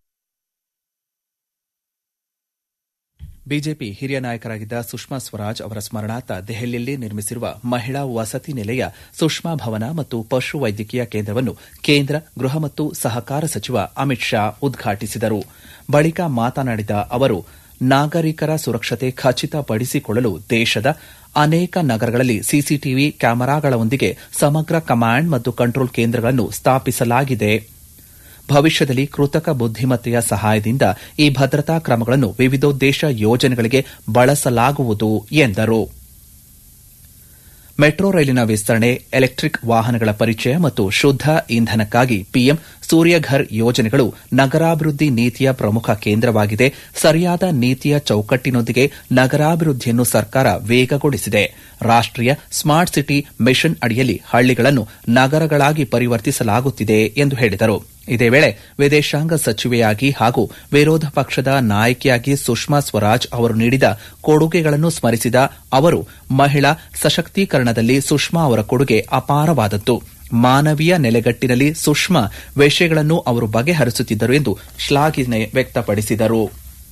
ಬಿಜೆಪಿ ಹಿರಿಯ ನಾಯಕರಾಗಿದ್ದ ಸುಷ್ಮಾ ಸ್ವರಾಜ್ ಅವರ ಸ್ಮರಣಾರ್ಥ ದೆಹಲಿಯಲ್ಲಿ ನಿರ್ಮಿಸಿರುವ ಮಹಿಳಾ ವಸತಿ ನಿಲಯ ಸುಷ್ಮಾ ಭವನ ಮತ್ತು ಪಶು ವೈದ್ಯಕೀಯ ಕೇಂದ್ರವನ್ನು ಕೇಂದ್ರ ಗೃಹ ಮತ್ತು ಸಹಕಾರ ಸಚಿವ ಅಮಿತ್ ಶಾ ಉದ್ಘಾಟಿಸಿದರು ಬಳಿಕ ಮಾತನಾಡಿದ ಅವರು ನಾಗರಿಕರ ಸುರಕ್ಷತೆ ಖಚಿತಪಡಿಸಿಕೊಳ್ಳಲು ದೇಶದ ಅನೇಕ ನಗರಗಳಲ್ಲಿ ಸಿಸಿಟಿವಿ ಕ್ಯಾಮೆರಾಗಳೊಂದಿಗೆ ಸಮಗ್ರ ಕಮಾಂಡ್ ಮತ್ತು ಕಂಟ್ರೋಲ್ ಕೇಂದ್ರಗಳನ್ನು ಸ್ಥಾಪಿಸಲಾಗಿದೆ ಭವಿಷ್ಯದಲ್ಲಿ ಕೃತಕ ಬುದ್ದಿಮತ್ತೆಯ ಸಹಾಯದಿಂದ ಈ ಭದ್ರತಾ ಕ್ರಮಗಳನ್ನು ವಿವಿಧೋದ್ದೇಶ ಯೋಜನೆಗಳಿಗೆ ಬಳಸಲಾಗುವುದು ಎಂದರು ಮೆಟ್ರೋ ರೈಲಿನ ವಿಸ್ತರಣೆ ಎಲೆಕ್ಟ್ರಿಕ್ ವಾಹನಗಳ ಪರಿಚಯ ಮತ್ತು ಶುದ್ದ ಇಂಧನಕ್ಕಾಗಿ ಪಿಎಂ ಸೂರ್ಯಘರ್ ಯೋಜನೆಗಳು ನಗರಾಭಿವೃದ್ಧಿ ನೀತಿಯ ಪ್ರಮುಖ ಕೇಂದ್ರವಾಗಿದೆ ಸರಿಯಾದ ನೀತಿಯ ಚೌಕಟ್ಟಿನೊಂದಿಗೆ ನಗರಾಭಿವೃದ್ಧಿಯನ್ನು ಸರ್ಕಾರ ವೇಗಗೊಳಿಸಿದೆ ರಾಷ್ಟೀಯ ಸ್ಮಾರ್ಟ್ ಸಿಟಿ ಮಿಷನ್ ಅಡಿಯಲ್ಲಿ ಹಳ್ಳಿಗಳನ್ನು ನಗರಗಳಾಗಿ ಪರಿವರ್ತಿಸಲಾಗುತ್ತಿದೆ ಎಂದು ಹೇಳಿದರು ಇದೇ ವೇಳೆ ವಿದೇಶಾಂಗ ಸಚಿವೆಯಾಗಿ ಹಾಗೂ ವಿರೋಧ ಪಕ್ಷದ ನಾಯಕಿಯಾಗಿ ಸುಷ್ಮಾ ಸ್ವರಾಜ್ ಅವರು ನೀಡಿದ ಕೊಡುಗೆಗಳನ್ನು ಸ್ಮರಿಸಿದ ಅವರು ಮಹಿಳಾ ಸಶಕ್ತೀಕರಣದಲ್ಲಿ ಸುಷ್ಮಾ ಅವರ ಕೊಡುಗೆ ಅಪಾರವಾದದ್ದು ಮಾನವೀಯ ನೆಲೆಗಟ್ಟಿನಲ್ಲಿ ಸುಷ್ಮಾ ವಿಷಯಗಳನ್ನು ಅವರು ಬಗೆಹರಿಸುತ್ತಿದ್ದರು ಎಂದು ಶ್ಲಾಘನೆ ವ್ಯಕ್ತಪಡಿಸಿದರು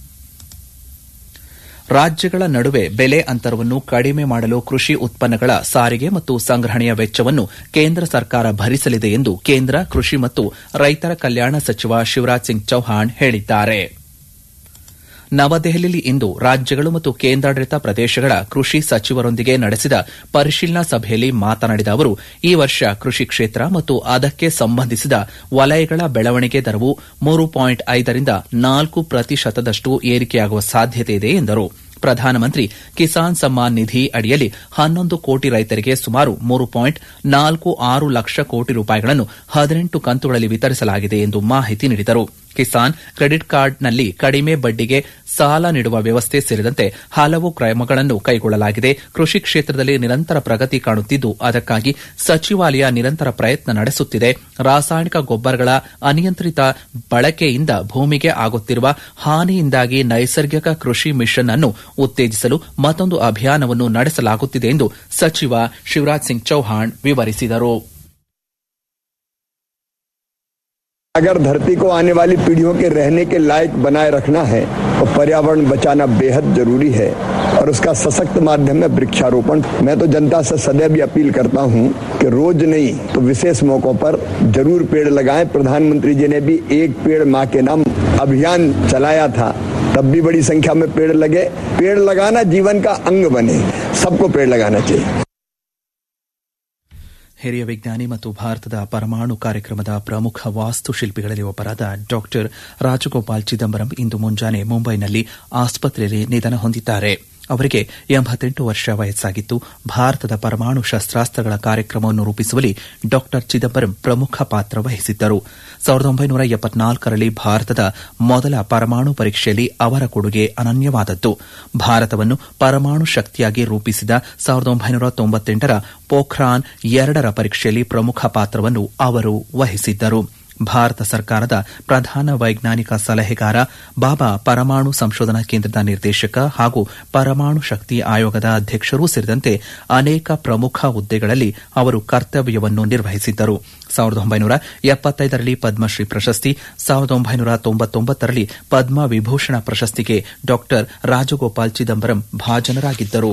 ರಾಜ್ಯಗಳ ನಡುವೆ ಬೆಲೆ ಅಂತರವನ್ನು ಕಡಿಮೆ ಮಾಡಲು ಕೃಷಿ ಉತ್ಪನ್ನಗಳ ಸಾರಿಗೆ ಮತ್ತು ಸಂಗ್ರಹಣೆಯ ವೆಚ್ಚವನ್ನು ಕೇಂದ್ರ ಸರ್ಕಾರ ಭರಿಸಲಿದೆ ಎಂದು ಕೇಂದ್ರ ಕೃಷಿ ಮತ್ತು ರೈತರ ಕಲ್ಯಾಣ ಸಚಿವ ಶಿವರಾಜ್ ಸಿಂಗ್ ಚೌಹಾಣ್ ಹೇಳಿದ್ದಾರೆ ನವದೆಹಲಿಯಲ್ಲಿ ಇಂದು ರಾಜ್ಯಗಳು ಮತ್ತು ಕೇಂದ್ರಾಡಳಿತ ಪ್ರದೇಶಗಳ ಕೃಷಿ ಸಚಿವರೊಂದಿಗೆ ನಡೆಸಿದ ಪರಿಶೀಲನಾ ಸಭೆಯಲ್ಲಿ ಮಾತನಾಡಿದ ಅವರು ಈ ವರ್ಷ ಕೃಷಿ ಕ್ಷೇತ್ರ ಮತ್ತು ಅದಕ್ಕೆ ಸಂಬಂಧಿಸಿದ ವಲಯಗಳ ಬೆಳವಣಿಗೆ ದರವು ಮೂರು ಪಾಯಿಂಟ್ ಐದರಿಂದ ನಾಲ್ಕು ಪ್ರತಿಶತದಷ್ಟು ಏರಿಕೆಯಾಗುವ ಸಾಧ್ಯತೆ ಇದೆ ಎಂದರು ಪ್ರಧಾನಮಂತ್ರಿ ಕಿಸಾನ್ ಸಮ್ಮಾನ್ ನಿಧಿ ಅಡಿಯಲ್ಲಿ ಹನ್ನೊಂದು ಕೋಟಿ ರೈತರಿಗೆ ಸುಮಾರು ಮೂರು ಪಾಯಿಂಟ್ ನಾಲ್ಕು ಆರು ಲಕ್ಷ ಕೋಟಿ ರೂಪಾಯಿಗಳನ್ನು ಹದಿನೆಂಟು ಕಂತುಗಳಲ್ಲಿ ವಿತರಿಸಲಾಗಿದೆ ಎಂದು ಮಾಹಿತಿ ನೀಡಿದರು ಕಿಸಾನ್ ಕ್ರೆಡಿಟ್ ಕಾರ್ಡ್ನಲ್ಲಿ ಕಡಿಮೆ ಬಡ್ಡಿಗೆ ಸಾಲ ನೀಡುವ ವ್ಯವಸ್ಥೆ ಸೇರಿದಂತೆ ಹಲವು ಕ್ರಮಗಳನ್ನು ಕೈಗೊಳ್ಳಲಾಗಿದೆ ಕೃಷಿ ಕ್ಷೇತ್ರದಲ್ಲಿ ನಿರಂತರ ಪ್ರಗತಿ ಕಾಣುತ್ತಿದ್ದು ಅದಕ್ಕಾಗಿ ಸಚಿವಾಲಯ ನಿರಂತರ ಪ್ರಯತ್ನ ನಡೆಸುತ್ತಿದೆ ರಾಸಾಯನಿಕ ಗೊಬ್ಬರಗಳ ಅನಿಯಂತ್ರಿತ ಬಳಕೆಯಿಂದ ಭೂಮಿಗೆ ಆಗುತ್ತಿರುವ ಹಾನಿಯಿಂದಾಗಿ ನೈಸರ್ಗಿಕ ಕೃಷಿ ಮಿಷನ್ ಅನ್ನು ಉತ್ತೇಜಿಸಲು ಮತ್ತೊಂದು ಅಭಿಯಾನವನ್ನು ನಡೆಸಲಾಗುತ್ತಿದೆ ಎಂದು ಸಚಿವ ಶಿವರಾಜ್ ಸಿಂಗ್ ಚೌಹಾಣ್ ವಿವರಿಸಿದರು अगर धरती को आने वाली पीढ़ियों के रहने के लायक बनाए रखना है तो पर्यावरण बचाना बेहद जरूरी है और उसका सशक्त माध्यम है वृक्षारोपण मैं तो जनता से सदैव भी अपील करता हूं कि रोज नहीं तो विशेष मौकों पर जरूर पेड़ लगाएं प्रधानमंत्री जी ने भी एक पेड़ माँ के नाम अभियान चलाया था तब भी बड़ी संख्या में पेड़ लगे पेड़ लगाना जीवन का अंग बने सबको पेड़ लगाना चाहिए ಹಿರಿಯ ವಿಜ್ಞಾನಿ ಮತ್ತು ಭಾರತದ ಪರಮಾಣು ಕಾರ್ಯಕ್ರಮದ ಪ್ರಮುಖ ವಾಸ್ತುಶಿಲ್ಪಿಗಳಲ್ಲಿ ಒಬ್ಬರಾದ ಡಾಕ್ಟರ್ ರಾಜಗೋಪಾಲ್ ಚಿದಂಬರಂ ಇಂದು ಮುಂಜಾನೆ ಮುಂಬೈನಲ್ಲಿ ಆಸ್ಪತ್ರೆಯಲ್ಲಿ ನಿಧನ ಹೊಂದಿದ್ದಾರೆ ಅವರಿಗೆ ಎಂಬತ್ತೆಂಟು ವರ್ಷ ವಯಸ್ಸಾಗಿತ್ತು ಭಾರತದ ಪರಮಾಣು ಶಸ್ತ್ರಾಸ್ತ್ರಗಳ ಕಾರ್ಯಕ್ರಮವನ್ನು ರೂಪಿಸುವಲ್ಲಿ ಡಾ ಚಿದಂಬರಂ ಪ್ರಮುಖ ಪಾತ್ರ ವಹಿಸಿದ್ದರು ಸಾವಿರದ ಒಂಬೈನೂರ ಎಪ್ಪತ್ನಾಲ್ಕರಲ್ಲಿ ಭಾರತದ ಮೊದಲ ಪರಮಾಣು ಪರೀಕ್ಷೆಯಲ್ಲಿ ಅವರ ಕೊಡುಗೆ ಅನನ್ಯವಾದದ್ದು ಭಾರತವನ್ನು ಪರಮಾಣು ಶಕ್ತಿಯಾಗಿ ರೂಪಿಸಿದ ಸಾವಿರದ ಒಂಬೈನೂರ ತೊಂಬತ್ತೆಂಟರ ಪೋಖ್ರಾನ್ ಎರಡರ ಪರೀಕ್ಷೆಯಲ್ಲಿ ಪ್ರಮುಖ ಪಾತ್ರವನ್ನು ಅವರು ವಹಿಸಿದ್ದರು ಭಾರತ ಸರ್ಕಾರದ ಪ್ರಧಾನ ವೈಜ್ಞಾನಿಕ ಸಲಹೆಗಾರ ಬಾಬಾ ಪರಮಾಣು ಸಂಶೋಧನಾ ಕೇಂದ್ರದ ನಿರ್ದೇಶಕ ಹಾಗೂ ಪರಮಾಣು ಶಕ್ತಿ ಆಯೋಗದ ಅಧ್ಯಕ್ಷರೂ ಸೇರಿದಂತೆ ಅನೇಕ ಪ್ರಮುಖ ಹುದ್ದೆಗಳಲ್ಲಿ ಅವರು ಕರ್ತವ್ಯವನ್ನು ನಿರ್ವಹಿಸಿದ್ದರು ಸಾವಿರದ ಒಂಬೈನೂರ ಎಪ್ಪತ್ತೈದರಲ್ಲಿ ಪದ್ಮಶ್ರೀ ಪ್ರಶಸ್ತಿ ಸಾವಿರದ ಒಂಬೈನೂರ ತೊಂಬತ್ತೊಂಬತ್ತರಲ್ಲಿ ಪದ್ಮ ವಿಭೂಷಣ ಪ್ರಶಸ್ತಿಗೆ ಡಾ ರಾಜಗೋಪಾಲ್ ಚಿದಂಬರಂ ಭಾಜನರಾಗಿದ್ದರು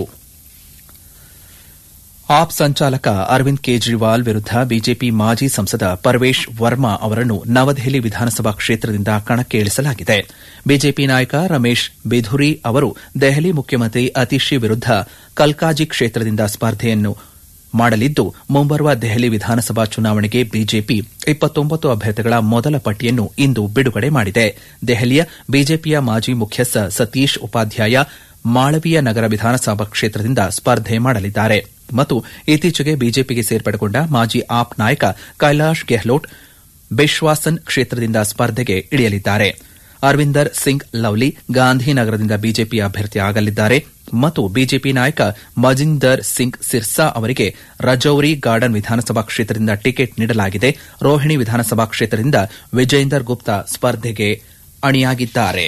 ಆಪ್ ಸಂಚಾಲಕ ಅರವಿಂದ್ ಕೇಜ್ರಿವಾಲ್ ವಿರುದ್ದ ಬಿಜೆಪಿ ಮಾಜಿ ಸಂಸದ ಪರ್ವೇಶ್ ವರ್ಮಾ ಅವರನ್ನು ನವದೆಹಲಿ ವಿಧಾನಸಭಾ ಕ್ಷೇತ್ರದಿಂದ ಕಣಕ್ಕೆ ಇಳಿಸಲಾಗಿದೆ ಬಿಜೆಪಿ ನಾಯಕ ರಮೇಶ್ ಬಿಧುರಿ ಅವರು ದೆಹಲಿ ಮುಖ್ಯಮಂತ್ರಿ ಅತಿಶಿ ವಿರುದ್ದ ಕಲ್ಕಾಜಿ ಕ್ಷೇತ್ರದಿಂದ ಸ್ಪರ್ಧೆಯನ್ನು ಮಾಡಲಿದ್ದು ಮುಂಬರುವ ದೆಹಲಿ ವಿಧಾನಸಭಾ ಚುನಾವಣೆಗೆ ಬಿಜೆಪಿ ಇಪ್ಪತ್ತೊಂಬತ್ತು ಅಭ್ಯರ್ಥಿಗಳ ಮೊದಲ ಪಟ್ಟಿಯನ್ನು ಇಂದು ಬಿಡುಗಡೆ ಮಾಡಿದೆ ದೆಹಲಿಯ ಬಿಜೆಪಿಯ ಮಾಜಿ ಮುಖ್ಯಸ್ಥ ಸತೀಶ್ ಉಪಾಧ್ಯಾಯ ಮಾಳವೀಯ ನಗರ ವಿಧಾನಸಭಾ ಕ್ಷೇತ್ರದಿಂದ ಸ್ಪರ್ಧೆ ಮಾಡಲಿದ್ದಾರೆ ಮತ್ತು ಇತ್ತೀಚೆಗೆ ಬಿಜೆಪಿಗೆ ಸೇರ್ಪಡೆಗೊಂಡ ಮಾಜಿ ಆಪ್ ನಾಯಕ ಕೈಲಾಶ್ ಗೆಹ್ಲೋಟ್ ಬೆಶ್ವಾಸನ್ ಕ್ಷೇತ್ರದಿಂದ ಸ್ಪರ್ಧೆಗೆ ಇಳಿಯಲಿದ್ದಾರೆ ಅರವಿಂದರ್ ಸಿಂಗ್ ಲವ್ಲಿ ಗಾಂಧಿನಗರದಿಂದ ಬಿಜೆಪಿ ಅಭ್ಯರ್ಥಿ ಆಗಲಿದ್ದಾರೆ ಮತ್ತು ಬಿಜೆಪಿ ನಾಯಕ ಮಜಿಂದರ್ ಸಿಂಗ್ ಸಿರ್ಸಾ ಅವರಿಗೆ ರಜೌರಿ ಗಾರ್ಡನ್ ವಿಧಾನಸಭಾ ಕ್ಷೇತ್ರದಿಂದ ಟಿಕೆಟ್ ನೀಡಲಾಗಿದೆ ರೋಹಿಣಿ ವಿಧಾನಸಭಾ ಕ್ಷೇತ್ರದಿಂದ ವಿಜೇಂದರ್ ಗುಪ್ತಾ ಸ್ಪರ್ಧೆಗೆ ಅಣಿಯಾಗಿದ್ದಾರೆ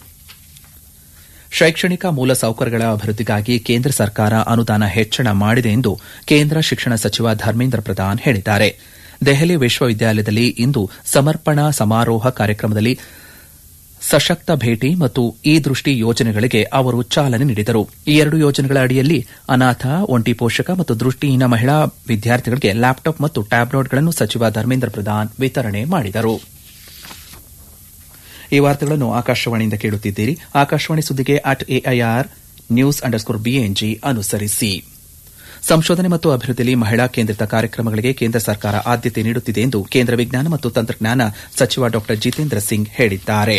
ಶೈಕ್ಷಣಿಕ ಮೂಲಸೌಕರ್ಯಗಳ ಅಭಿವೃದ್ಧಿಗಾಗಿ ಕೇಂದ್ರ ಸರ್ಕಾರ ಅನುದಾನ ಹೆಚ್ಚಳ ಮಾಡಿದೆ ಎಂದು ಕೇಂದ್ರ ಶಿಕ್ಷಣ ಸಚಿವ ಧರ್ಮೇಂದ್ರ ಪ್ರಧಾನ್ ಹೇಳಿದ್ದಾರೆ ದೆಹಲಿ ವಿಶ್ವವಿದ್ಯಾಲಯದಲ್ಲಿ ಇಂದು ಸಮರ್ಪಣಾ ಸಮಾರೋಹ ಕಾರ್ಯಕ್ರಮದಲ್ಲಿ ಸಶಕ್ತ ಭೇಟಿ ಮತ್ತು ಈ ದೃಷ್ಟಿ ಯೋಜನೆಗಳಿಗೆ ಅವರು ಚಾಲನೆ ನೀಡಿದರು ಈ ಎರಡು ಯೋಜನೆಗಳ ಅಡಿಯಲ್ಲಿ ಅನಾಥ ಒಂಟಿ ಪೋಷಕ ಮತ್ತು ದೃಷ್ಟಿಹೀನ ಮಹಿಳಾ ವಿದ್ಯಾರ್ಥಿಗಳಿಗೆ ಲ್ಯಾಪ್ಟಾಪ್ ಮತ್ತು ಟ್ಯಾಬ್ಲೆಟ್ಗಳನ್ನು ಸಚಿವ ಧರ್ಮೇಂದ್ರ ಪ್ರಧಾನ್ ವಿತರಣೆ ಮಾಡಿದರು ಈ ವಾರ್ತೆಗಳನ್ನು ಆಕಾಶವಾಣಿಯಿಂದ ಕೇಳುತ್ತಿದ್ದೀರಿ ಆಕಾಶವಾಣಿ ಸುದ್ದಿಗೆ at AIR news underscore BNG ಅನುಸರಿಸಿ ಸಂಶೋಧನೆ ಮತ್ತು ಅಭಿವೃದ್ಧಿಯಲ್ಲಿ ಮಹಿಳಾ ಕೇಂದ್ರಿತ ಕಾರ್ಯಕ್ರಮಗಳಿಗೆ ಕೇಂದ್ರ ಸರ್ಕಾರ ಆದ್ಯತೆ ನೀಡುತ್ತಿದೆ ಎಂದು ಕೇಂದ್ರ ವಿಜ್ಞಾನ ಮತ್ತು ತಂತ್ರಜ್ಞಾನ ಸಚಿವ ಡಾ ಜಿತೇಂದ್ರ ಸಿಂಗ್ ಹೇಳಿದ್ದಾರೆ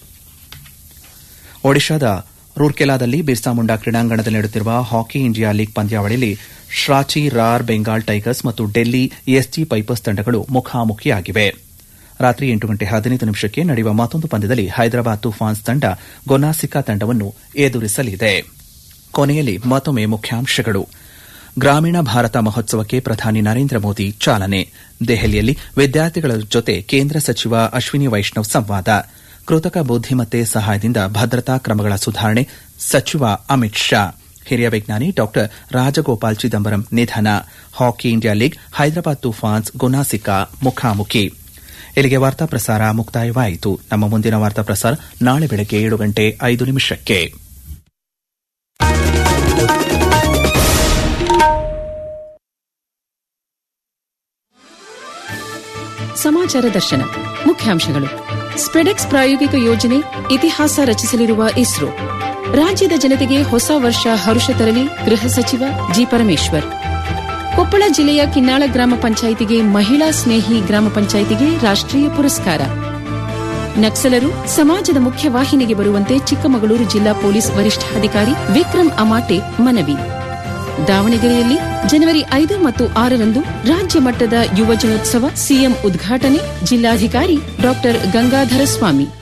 ಒಡಿಶಾದ ರೂರ್ಕೆಲಾದಲ್ಲಿ ಬಿರ್ಸಾ ಮುಂಡಾ ಕ್ರೀಡಾಂಗಣದಲ್ಲಿ ನಡೆಯುತ್ತಿರುವ ಹಾಕಿ ಇಂಡಿಯಾ ಲೀಗ್ ಪಂದ್ಯಾವಳಿಯಲ್ಲಿ ಶ್ರಾಚಿ ರಾರ್ ಬೆಂಗಾಲ್ ಟೈಗರ್ಸ್ ಮತ್ತು ಡೆಲ್ಲಿ ಎಸ್ಜಿ ಪೈಪರ್ಸ್ ತಂಡಗಳು ಮುಖಾಮುಖಿಯಾಗಿವೆ ರಾತ್ರಿ ಎಂಟು ಗಂಟೆ ಹದಿನೈದು ನಿಮಿಷಕ್ಕೆ ನಡೆಯುವ ಮತ್ತೊಂದು ಪಂದ್ಯದಲ್ಲಿ ಹೈದರಾಬಾದ್ ತುಫಾನ್ಸ್ ತಂಡ ಗೊನಾಸಿಕಾ ತಂಡವನ್ನು ಎದುರಿಸಲಿದೆ ಕೊನೆಯಲ್ಲಿ ಮತ್ತೊಮ್ಮೆ ಮುಖ್ಯಾಂಶಗಳು ಗ್ರಾಮೀಣ ಭಾರತ ಮಹೋತ್ಸವಕ್ಕೆ ಪ್ರಧಾನಿ ನರೇಂದ್ರ ಮೋದಿ ಚಾಲನೆ ದೆಹಲಿಯಲ್ಲಿ ವಿದ್ಯಾರ್ಥಿಗಳ ಜೊತೆ ಕೇಂದ್ರ ಸಚಿವ ಅಶ್ವಿನಿ ವೈಷ್ಣವ್ ಸಂವಾದ ಕೃತಕ ಬುದ್ದಿಮತ್ತೆ ಸಹಾಯದಿಂದ ಭದ್ರತಾ ಕ್ರಮಗಳ ಸುಧಾರಣೆ ಸಚಿವ ಅಮಿತ್ ಶಾ ಹಿರಿಯ ವಿಜ್ಞಾನಿ ಡಾ ರಾಜಗೋಪಾಲ್ ಚಿದಂಬರಂ ನಿಧನ hockey India league Hyderabad Toofans Gonasika ಮುಖಾಮುಖಿ ಇಲ್ಲಿಗೆ ವಾರ್ತಾ ಪ್ರಸಾರ ಮುಕ್ತಾಯವಾಯಿತು ನಮ್ಮ ಮುಂದಿನ ವಾರ್ತಾ ಪ್ರಸಾರ ನಾಳೆ ಬೆಳಗ್ಗೆ ಏಳು ಗಂಟೆ ಐದು ನಿಮಿಷಕ್ಕೆ ಸಮಾಚಾರ ದರ್ಶನ ಮುಖ್ಯಾಂಶಗಳು ಸ್ಪೆಡೆಕ್ಸ್ ಪ್ರಾಯೋಗಿಕ ಯೋಜನೆ ಇತಿಹಾಸ ರಚಿಸಲಿರುವ ಇಸ್ರೋ ರಾಜ್ಯದ ಜನತೆಗೆ ಹೊಸ ವರ್ಷ ಹರುಷ ತರಲಿ ಗೃಹ ಸಚಿವ ಜಿ ಪರಮೇಶ್ವರ್ ಕೊಪ್ಪಳ ಜಿಲ್ಲೆಯ ಕಿನ್ನಾಳ ಗ್ರಾಮ ಪಂಚಾಯಿತಿಗೆ ಮಹಿಳಾ ಸ್ನೇಹಿ ಗ್ರಾಮ ಪಂಚಾಯಿತಿಗೆ ರಾಷ್ಟ್ರೀಯ ಪುರಸ್ಕಾರ ನಕ್ಸಲರು ಸಮಾಜದ ಮುಖ್ಯವಾಹಿನಿಗೆ ಬರುವಂತೆ ಚಿಕ್ಕಮಗಳೂರು ಜಿಲ್ಲಾ ಪೊಲೀಸ್ ವರಿಷ್ಠಾಧಿಕಾರಿ ವಿಕ್ರಮ್ ಅಮಾಟೆ ಮನವಿ ದಾವಣಗೆರೆಯಲ್ಲಿ ಜನವರಿ ಐದು ಮತ್ತು ಆರರಂದು ರಾಜ್ಯ ಮಟ್ಟದ ಯುವಜನೋತ್ಸವ ಸಿಎಂ ಉದ್ಘಾಟನೆ ಜಿಲ್ಲಾಧಿಕಾರಿ ಡಾ ಗಂಗಾಧರ ಸ್ವಾಮಿ